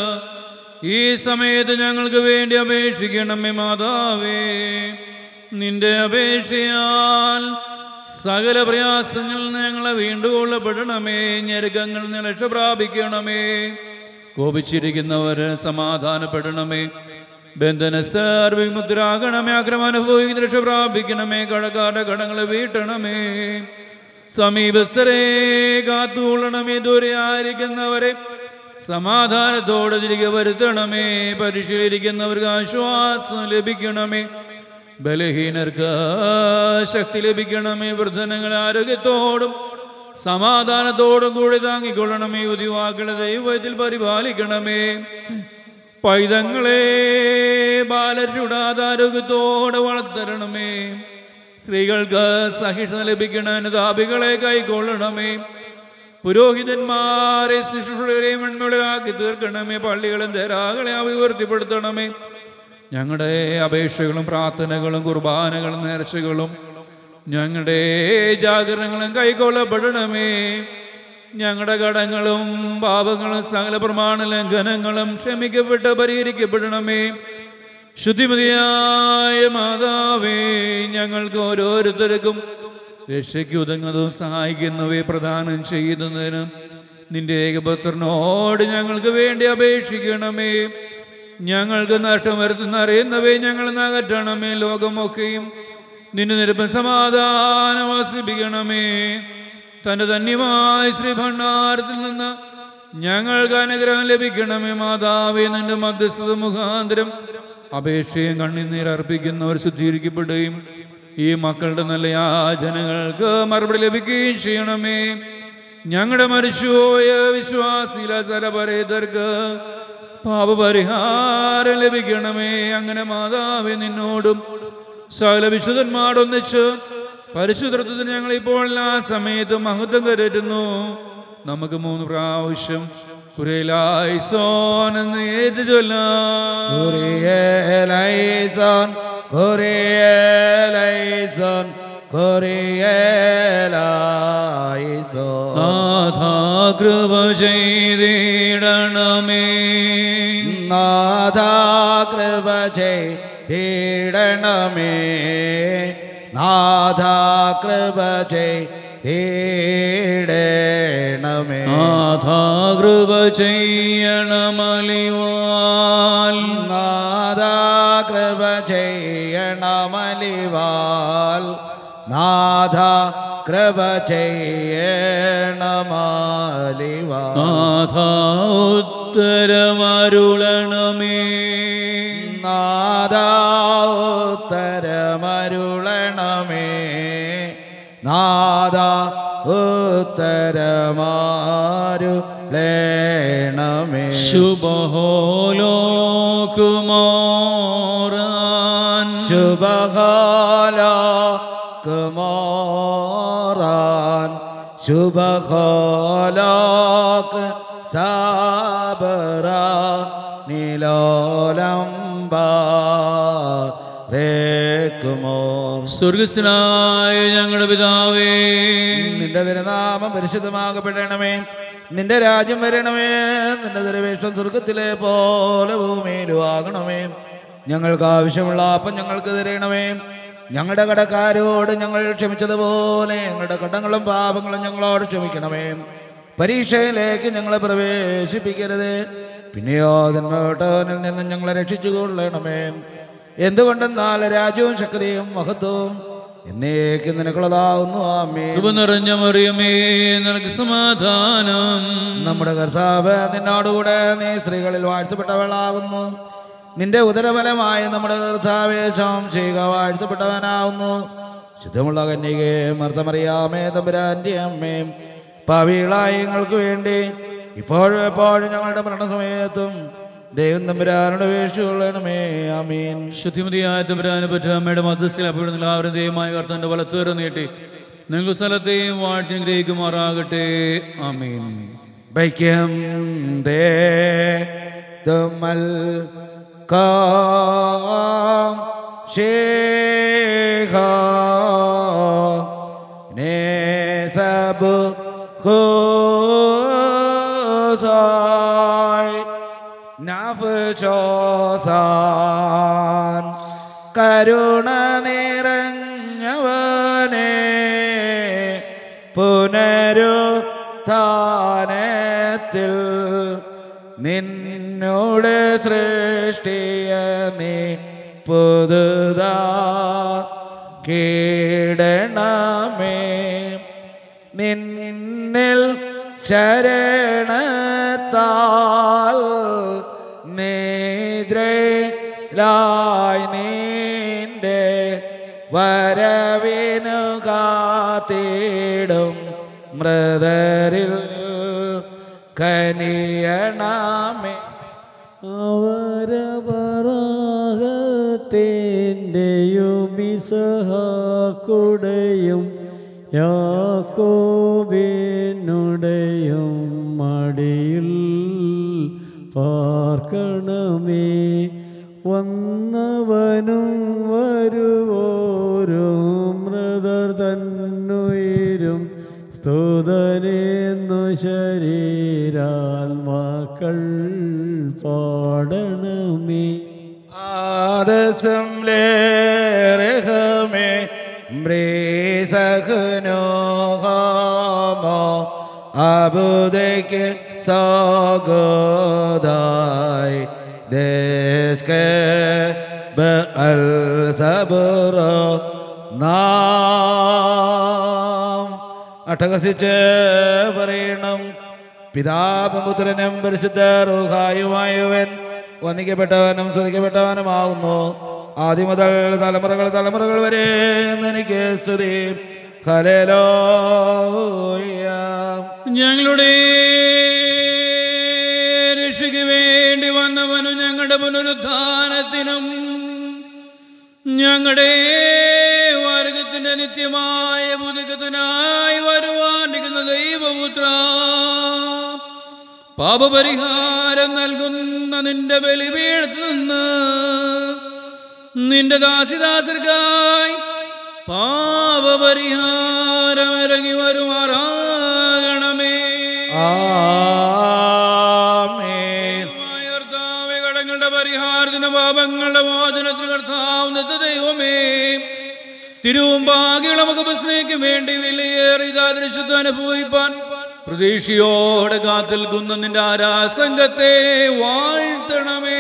ഈ സമയത്ത് ഞങ്ങൾക്ക് വേണ്ടി അപേക്ഷിക്കണമേ മാതാവേ നിന്റെ അപേക്ഷയാൽ സകല പ്രയാസങ്ങളിൽ നിന്ന് ഞങ്ങളെ വീണ്ടുകൊള്ളപ്പെടണമേ ഞെരുക്കങ്ങളിൽ നിന്ന് രക്ഷ പ്രാപിക്കണമേ കോപിച്ചിരിക്കുന്നവര് സമാധാനപ്പെടണമേ ബന്ധനസ്ഥർ വിമുദ്രാകണമേ ആക്രമണഭോഗി രക്ഷ പ്രാപിക്കണമേ കടക്കാരുടെ കടങ്ങളെ വീട്ടണമേ സമീപസ്ഥരെ കാത്തുകൊള്ളണമേ ദൂരെ ആയിരിക്കുന്നവരെ സമാധാനത്തോടെ തിരികെ വരുത്തണമേ പരീക്ഷയിലിരിക്കുന്നവർക്ക് ആശ്വാസം ലഭിക്കണമേ ബലഹീനർക്ക് ശക്തി ലഭിക്കണമേ വൃദ്ധനങ്ങൾ ആരോഗ്യത്തോടും സമാധാനത്തോടും കൂടി താങ്ങിക്കൊള്ളണമേ യുവതിവാക്കളെ ദൈവത്തിൽ പരിപാലിക്കണമേ പൈതങ്ങളെ ബാലരുടെ ആരോഗ്യത്തോടെ വളർത്തരണമേ സ്ത്രീകൾക്ക് സഹിഷ്ണുത ലഭിക്കണ അനുതാപികളെ കൈക്കൊള്ളണമേ പുരോഹിതന്മാരെ ശിശുക്കളെയും വെണ്മകളാക്കി തീർക്കണമേ പള്ളികളും ധരാകളെ അഭിവൃദ്ധിപ്പെടുത്തണമേ ഞങ്ങളുടെ അപേക്ഷകളും പ്രാർത്ഥനകളും കുർബാനകളും നേർച്ചകളും ഞങ്ങളുടെ ജാഗരണങ്ങളും കൈക്കൊള്ളപ്പെടണമേ ഞങ്ങളുടെ കടങ്ങളും പാപങ്ങളും സകല പ്രമാണ ലംഘനങ്ങളും ക്ഷമിക്കപ്പെട്ട് പരിഹരിക്കപ്പെടണമേ ശുദ്ധിമതിയായ മാതാവേ ഞങ്ങൾക്ക് ഓരോരുത്തർക്കും രക്ഷയ്ക്ക് ഉതങ്ങുന്നതും സഹായിക്കുന്നവയെ പ്രദാനം ചെയ്യുന്നതിന് നിന്റെ ഏകപുത്രനോട് ഞങ്ങൾക്ക് വേണ്ടി അപേക്ഷിക്കണമേ ഞങ്ങൾക്ക് നഷ്ടം വരുത്തുന്ന അറിയുന്നവയെ ഞങ്ങൾ നകറ്റണമേ ലോകമൊക്കെയും നിന്റെ നിരപ്പ സമാധാനം വസിപ്പിക്കണമേ തൻ്റെ ധന്യമായ ശ്രീഭണ്ഡാരത്തിൽ നിന്ന് ഞങ്ങൾക്ക് അനുഗ്രഹം ലഭിക്കണമേ മാതാവേ നിന്റെ മധ്യസ്ഥത മുഖാന്തരം അപേക്ഷയും കണ്ണുനീർ അർപ്പിക്കുന്നവർ ശുദ്ധീകരിക്കപ്പെടുകയും ഈ മക്കളുടെ നല്ല യാചനകൾക്ക് മറുപടി ലഭിക്കുകയും ചെയ്യണമേ ഞങ്ങളുടെ മരിച്ചുപോയ വിശ്വാസില സലപരേതർക്ക് പാപപരിഹാരം ലഭിക്കണമേ അങ്ങനെ മാതാവേ നിന്നോടും സകല വിശുദ്ധന്മാരൊന്നിച്ച് പരിശുദ്ധത്തിന് ഞങ്ങൾ ഇപ്പോൾ ആ സമയത്ത് മഹത്വം കരുതുന്നു നമുക്ക് മൂന്ന് പ്രാവശ്യം കുരയിലായിസോൻ എന്ന് ഏത് ചൊല്ലാം കുറിയേലൈസോൻ കുറിയേലൈസോൻ കുറിയേലൈസോൻ നാഥാ കൃപ ചെയ്തിടണമേ നാഥാ കൃപ ചെയ്തിടണമേ നാഥാ കൃപ ചെയ്തിടണമേ നാഥാ കൃപ ചെയ്യണമലിവാൽ നാദാ കൃപ ചെയ്യണമലിവാൽ നാഥ കൃപ ചെയ്യണമലിവാൽ നാഥാ ഉത്തരമരുളണമേ നാദാ ഉത്തരമരുളണമേ നാദാ ഉത്തരമാരുളണമേ ശുഭഹോലോകുമാറാൻ ശുഭകാല കുമാറാൻ ശുഭകാലാക്ക് സാബറ നിലോലംബോ സ്വർഗസ്നായ ഞങ്ങളുടെ പിതാവേ നിന്റെ തിരുനാമം പരിശുദ്ധമാകപ്പെടണമേ നിന്റെ രാജ്യം വരണമേ നിന്റെ ദരവേഷം സ്വർഗത്തിലെ പോലെ ഭൂമിയിലും ആകണമേ ഞങ്ങൾക്ക് ആവശ്യമുള്ള അപ്പം ഞങ്ങൾക്ക് തരണമേ ഞങ്ങളുടെ കടക്കാരോട് ഞങ്ങൾ ക്ഷമിച്ചതുപോലെ ഞങ്ങളുടെ കടങ്ങളും പാപങ്ങളും ഞങ്ങളോട് ക്ഷമിക്കണമേ പരീക്ഷയിലേക്ക് ഞങ്ങളെ പ്രവേശിപ്പിക്കരുത് പിന്നെയോ തിന്മയോട്ടവനിൽ നിന്ന് ഞങ്ങളെ രക്ഷിച്ചു കൊള്ളണമേ എന്തുകൊണ്ടെന്നാൽ രാജ്യവും ശക്തിയും മഹത്വവും എന്നേക്കും നിനക്കുള്ളതാവുന്നു ആമേ കൃപ നിറഞ്ഞ മറിയമേ നിനക്ക് സമാധാനം നമ്മുടെ കർത്താവ് നിന്നോടുകൂടെ നീ സ്ത്രീകളിൽ വാഴ്ത്തപ്പെട്ടവളാകുന്നു നിന്റെ ഉദരഫലമായ നമ്മുടെ കർത്താവേ ചെയ്യുക വാഴ്ത്തപ്പെട്ടവനാകുന്നു ശുദ്ധമുള്ള കന്യകയെ മർത്തമറിയാമേ തമ്പുരാൻ്റെ അമ്മയും പാവികളായ ഞങ്ങൾക്ക് വേണ്ടി ഇപ്പോഴും എപ്പോഴും ഞങ്ങളുടെ മരണസമയത്തും ദൈവം തമ്പുരാനോട് വീഴ്ചകൊള്ളണമേ ആമീൻ ശുദ്ധിമതിയായ തമ്പുരാനെ പറ്റി അമ്മയുടെ മധ്യസ്ഥയിൽ അപ്പോഴും എല്ലാവരും ദൈവമായ കർത്തന്റെ വലത്തുവരെ നീട്ടി നിങ്ങൾ സ്ഥലത്തെയും വാഴ്ത്തി ഗ്രഹിക്കുമാറാകട്ടെ ആമീൻ വൈക്കം ദേ തുമൽ കാം ശേഖ നേ സബ് ഖോസായ് നഫ് ചോസാൻ കരുണ നിറഞ്ഞവനെ പുനരുത്ഥാനത്തിൽ നിന്നോട് സൃഷ്ടിയ നീ പുതുതാ കീടണമേ നിന്നിൽ ശരണത്താൽ നേദ്രയിലായി നീന്റെ വരവിനു കാത്തിടും മൃതരിൽ കനിയണമേ അവരപറാഹത്തിൻ്റെയും ഇസഹാക്കുടെയും യാക്കോബിനുടെയും മടിയിൽ പാർക്കണമേ വന്നവനും വരുവോരും മൃതർ തന്നുയിരും സ്തുതനെന്നു ശരീരാത്മാക്കൾ പാടണമേ ആദസം ലേറഹമേ മ്രീസഹനോഹാമോ അബുദയ്ക്ക് സോഗോദായി ദേശ് അൽ സബറോ നാം അട്ടഹസിച്ച് പറയണം പിതാപുത്രനും പരിശുദ്ധ റൂഹായുമായവൻ വന്ദിക്കപ്പെട്ടവനും സ്തുതിക്കപ്പെട്ടവനുമാകുന്നു ആദ്യം മുതൽ തലമുറകൾ തലമുറകൾ വരെ എനിക്ക് സ്തുതി ഹലേലോയ ഞങ്ങളുടെ രക്ഷയ്ക്ക് വേണ്ടി വന്നവനും ഞങ്ങളുടെ പുനരുത്ഥാനത്തിനും ഞങ്ങളുടെ വർഗത്തിന്റെ നിന്റെ നിത്യമായ പുതുക്കത്തിനായി വരുവാണ്ടിരിക്കുന്ന ദൈവപുത്ര പാപപരിഹാരം നൽകുന്ന നിന്റെ ബലിപീഠത്തിൽ നിന്ന് നിന്റെ ദാസിദാസർക്കായി പാപപരിഹാരം ഇറങ്ങി വരുമാറാകണമേ ആമേൻ ദൈവമായ കർത്താവേ, കടങ്ങളുടെ പരിഹാരത്തിന് പാപങ്ങളുടെ മോചനത്തിന് കർത്താവുന്നത് ദൈവമേ തിരുവുമ്പാകെ നമുക്ക് ബസ്നേക്ക് വേണ്ടി വിലയേറി ദൃശ്യത്വ അനുഭവിപ്പാൻ പ്രതീക്ഷയോടെ കാത്തിൽക്കുന്ന നിന്റെ ആരാസംഘത്തെ വാഴ്ത്തണമേ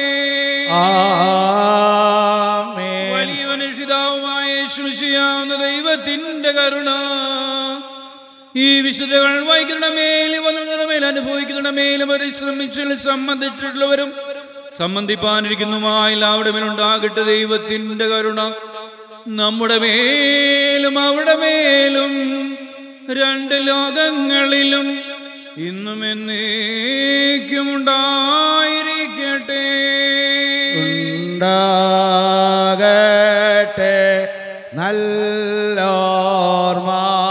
ആമേൻ വലിയ മനുഷ്യതാവുമായ ശുശിയാവുന്ന ദൈവത്തിന്റെ കരുണ ഈ വിശുദ്ധകൾ വൈകിരണമേലും വന്നമേൽ അനുഭവിക്കുന്നമേലും പരിശ്രമിച്ചിൽ സംബന്ധിച്ചിട്ടുള്ളവരും സംബന്ധിപ്പാനിരിക്കുന്നുമായ അവിടെ മേലുണ്ടാകട്ടെ ദൈവത്തിന്റെ കരുണ നമ്മുടെ മേലും അവിടെ മേലും രണ്ട് ലോകങ്ങളിലും ഇന്നും എന്നേക്കും ഉണ്ടായിരിക്കട്ടെ ഉണ്ടാകട്ടെ നല്ലോർമ്മ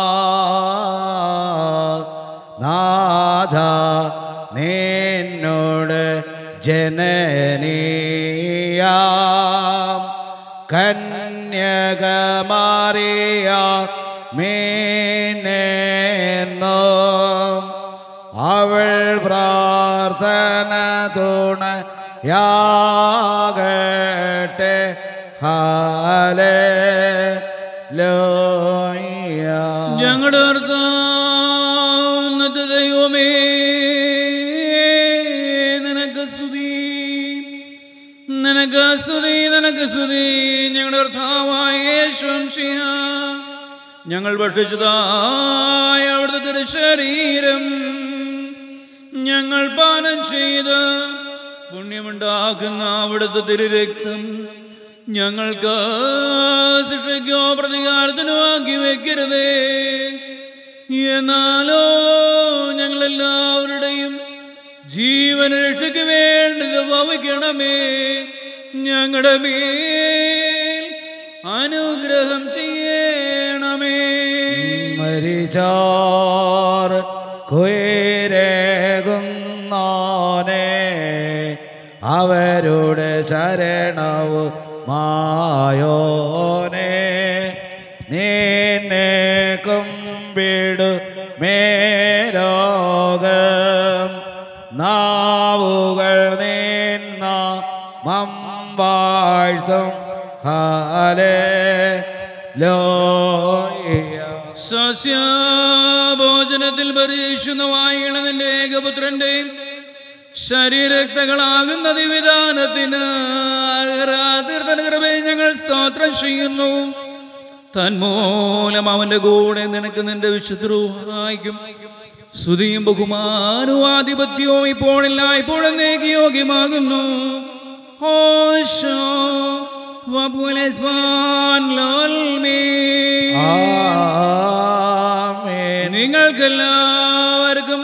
നാഥ നിന്നോട് ജനനീയാം കന്യകമാറിയ മീനെന്നും അവൾ പ്രാർത്ഥന തുണയാകട്ടെ ഹാലേ ലോയ ഞങ്ങളുടെ കർത്താവുന്നത് ദൈവമേ നിനക്ക് സ്തുതി നിനക്ക് സ്തുതി നിനക്ക് സ്തുതി ഞങ്ങളുടെ കർത്താവായ യേശുംശിഹ ഞങ്ങൾ ഭക്ഷിച്ചതായ അവിടുത്തെ തിരുശരീരം ഞങ്ങൾ പാനം ചെയ്ത് പുണ്യമുണ്ടാക്കുന്ന അവിടുത്തെ തിരുരക്തം ഞങ്ങൾക്ക് ശിക്ഷയ്ക്കോ പ്രതികാരത്തിനോ ആക്കി വെക്കരുതേ എന്നാലോ ഞങ്ങളെല്ലാവരുടെയും ജീവന രക്ഷയ്ക്ക് വേണ്ടി ഭവിക്കണമേ ഞങ്ങളുടെ മേൽ അനുഗ്രഹം ചെയ്യണമേ മരിച്ചാർ കുയരകുന്നോനെ അവരുടെ ശരണവും മായോനെ നിന്നെ കുമ്പിടു മേരോകം നാവുകൾ നിന്ന മമ്പാഴ്ത്തും ഹാലേ ലോയ സസ്യഭോജനത്തിൽ പരീക്ഷുന്ന വായികള നിന്റെ ഏകപുത്രന്റെ ശരീരക്തകളാകുന്ന ദിവിധാനത്തിന് തീർത്ഥനകൃപയെ ഞങ്ങൾ സ്തോത്രം ചെയ്യുന്നു തന്മൂലം അവന്റെ കൂടെ നിനക്ക് നിന്റെ വിശുദ്ധരൂഹായിക്കും സ്തുതിയും ബഹുമാനവും ആധിപത്യവും ഇപ്പോഴില്ല ഇപ്പോഴെന്നേക്ക് യോഗ്യമാകുന്നു ഹോശോ വബുലസ്വാൻ ലോൽമേ ആമേൻ നിങ്ങൾക്കെല്ലാവർക്കും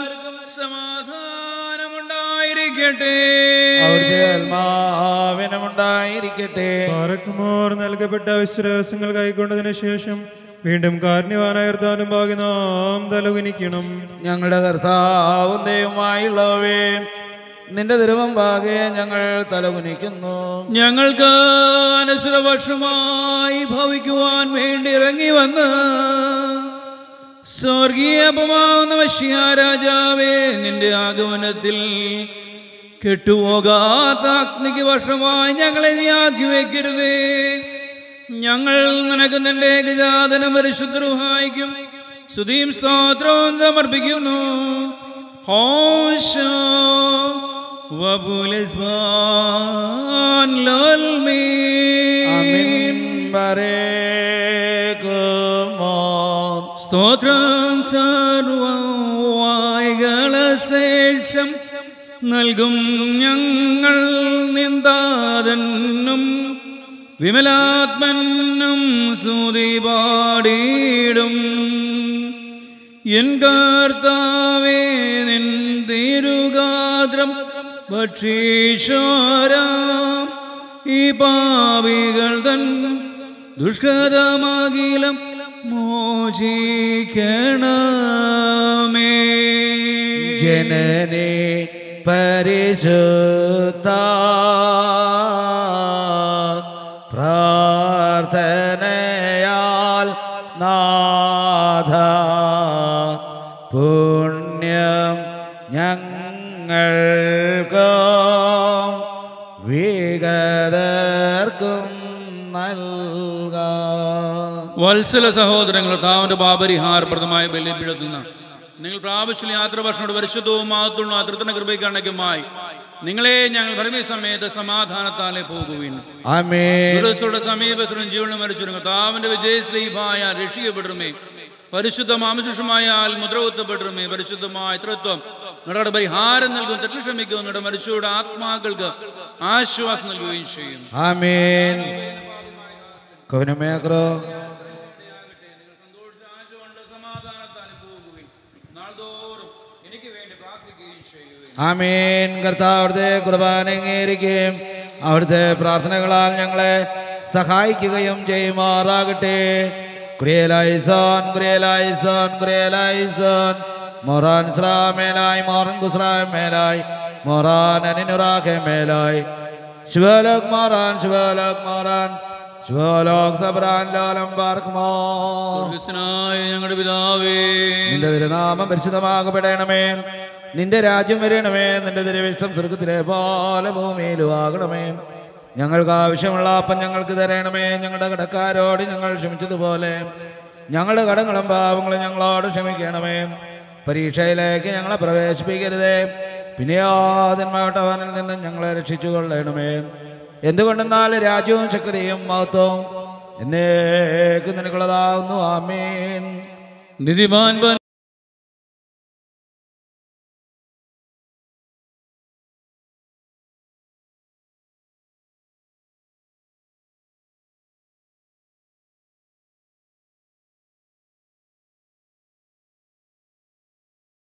സമാധാനമുണ്ടായിരിക്കട്ടെ അവിടുത്തെ ആത്മാവിനമുണ്ടായിരിക്കട്ടെ പാറക്കുമോർ നൽകപ്പെട്ട വിശ്വാസങ്ങൾ കൈക്കൊണ്ടതിന് ശേഷം വീണ്ടും കാരുണ്യവാനായ കർത്താവിനും ഭാഗ്യ നാം തലകുനിക്കണം ഞങ്ങളുടെ കർത്താവും ദൈവമായുള്ളവേ നിന്റെ തിരുവമ്പാകെ ഞങ്ങൾ തലകുനിക്കുന്നു ഞങ്ങൾക്ക് അനുസൃതവർഷമായി ഭവിക്കുവാൻ വേണ്ടി ഇറങ്ങി വന്ന് സ്വർഗീയപമാവുന്ന വശ്യ രാജാവേ നിന്റെ ആഗമനത്തിൽ കെട്ടുപോകാത്ത അഗ്നിക്ക് വർഷമായി ഞങ്ങളെ നീ ആക്കി വെക്കരുതേ ഞങ്ങൾ നിനക്ക് നിന്റെ ഏകജാതനം പരിശുദ്ധരുഹായിക്കും സ്തുതിയും സ്തോത്രവും സമർപ്പിക്കുന്നു ഹോശോ വബുലസ്വാൻ ലോൽമേ അമിൻ വരേക്കുമോ സ്തോത്രം സർവായികളശേഷം നൽകും ഞങ്ങൾ നിന്ദാതനും വിമലാത്മനും സ്തുതി പാടിയിടും എൻ കർത്താവേ നിൻ തിരുഗാത്രം ഭക്ഷീശ്വര ഈ പാവികൾ തൻ ദുഷ്കരമകിലം മോചിക്കണമേ ജനനെ പരിശുദ്ധ പ്രാർത്ഥനയാൽ നാഥ പുണ്യം ഞങ്ങൾക്കും വിഗതർക്കും നൽകാം വത്സല സഹോദരങ്ങൾ താവന്റെ പാപരിഹാരപ്രദമായ ബലിപ്പിഴത്തുന്ന നിങ്ങൾ പ്രാവശ്യം യാത്ര വർഷനോട് പരിശുദ്ധവും മഹത്വവും അതൃത്തന കൃപയ്ക്കണക്കുമായി നിങ്ങളെ ഞങ്ങൾ ഭരമി സമയത്ത് സമാധാനത്താലെ പോകുവിൻ ആമേൻ ക്രിസ്തുയുടെ സമീപത്തിലും ജീവനും മരിച്ചിരുന്നു താവന്റെ വിജയശ്രീഭായ രക്ഷിക്കപ്പെട്ടുമേ പരിശുദ്ധ മാംസുഷമായാൽ മുദ്രകുത്തപ്പെട്ടുമേ പരിശുദ്ധമായ തൃത്വം നിങ്ങളുടെ പരിഹാരം നൽകും തെറ്റു ക്ഷമിക്കും നിങ്ങളുടെ മരിച്ചവരുടെ ആത്മാക്കൾക്ക് ആശ്വാസം നൽകുകയും ചെയ്യും ആമേൻ കവനമേക്രോ ആമേൻ കർത്താവ് അവിടുത്തെ കുർബാന അംഗീകരിക്കുകയും അവിടുത്തെ പ്രാർത്ഥനകളാൽ ഞങ്ങളെ സഹായിക്കുകയും ചെയ്യുമാറാകട്ടെ കുറിയലായിസോൻ കുറിയലായിസോൻ കുറിയലായിസോൻ മൊറാൻ സ്രാമേലായി മോറൻ കുസ്രാമേലായി മൊറാൻ അനിനുറാഖെ മേലായി ശിവലോക് മോറാൻ ശിവലോക് മോറാൻ ശിവലോക് സബ്രാൻ ലോലം പാർക്കുമോ സ്വർഗസ്വനായ ഞങ്ങളുടെ പിതാവേ നിന്റെ തിരുനാമം പരിശുദ്ധമാകപ്പെടണമേ നിന്റെ രാജ്യം വരണമേ നിന്റെ തിരുവിഷ്ടം സ്വർഗത്തിലെ പോലെ ഭൂമിയിലും ആകണമേ ഞങ്ങൾക്ക് ആവശ്യമുള്ള അപ്പം ഞങ്ങൾക്ക് തരണമേ ഞങ്ങളുടെ കടക്കാരോട് ഞങ്ങൾ ക്ഷമിച്ചതുപോലെ ഞങ്ങളുടെ കടങ്ങളും പാവങ്ങളും ഞങ്ങളോട് ക്ഷമിക്കണമേ പരീക്ഷയിലേക്ക് ഞങ്ങളെ പ്രവേശിപ്പിക്കരുതേ പിന്നെ യാതന്മാട്ടവനിൽ നിന്ന് ഞങ്ങളെ രക്ഷിച്ചു കൊള്ളണമേ എന്തുകൊണ്ടെന്നാൽ രാജ്യവും ശക്തിയും മഹത്വവും എന്നേക്ക് നിനക്കുള്ളതാകുന്നു ആമേൻ നിധിമാൻ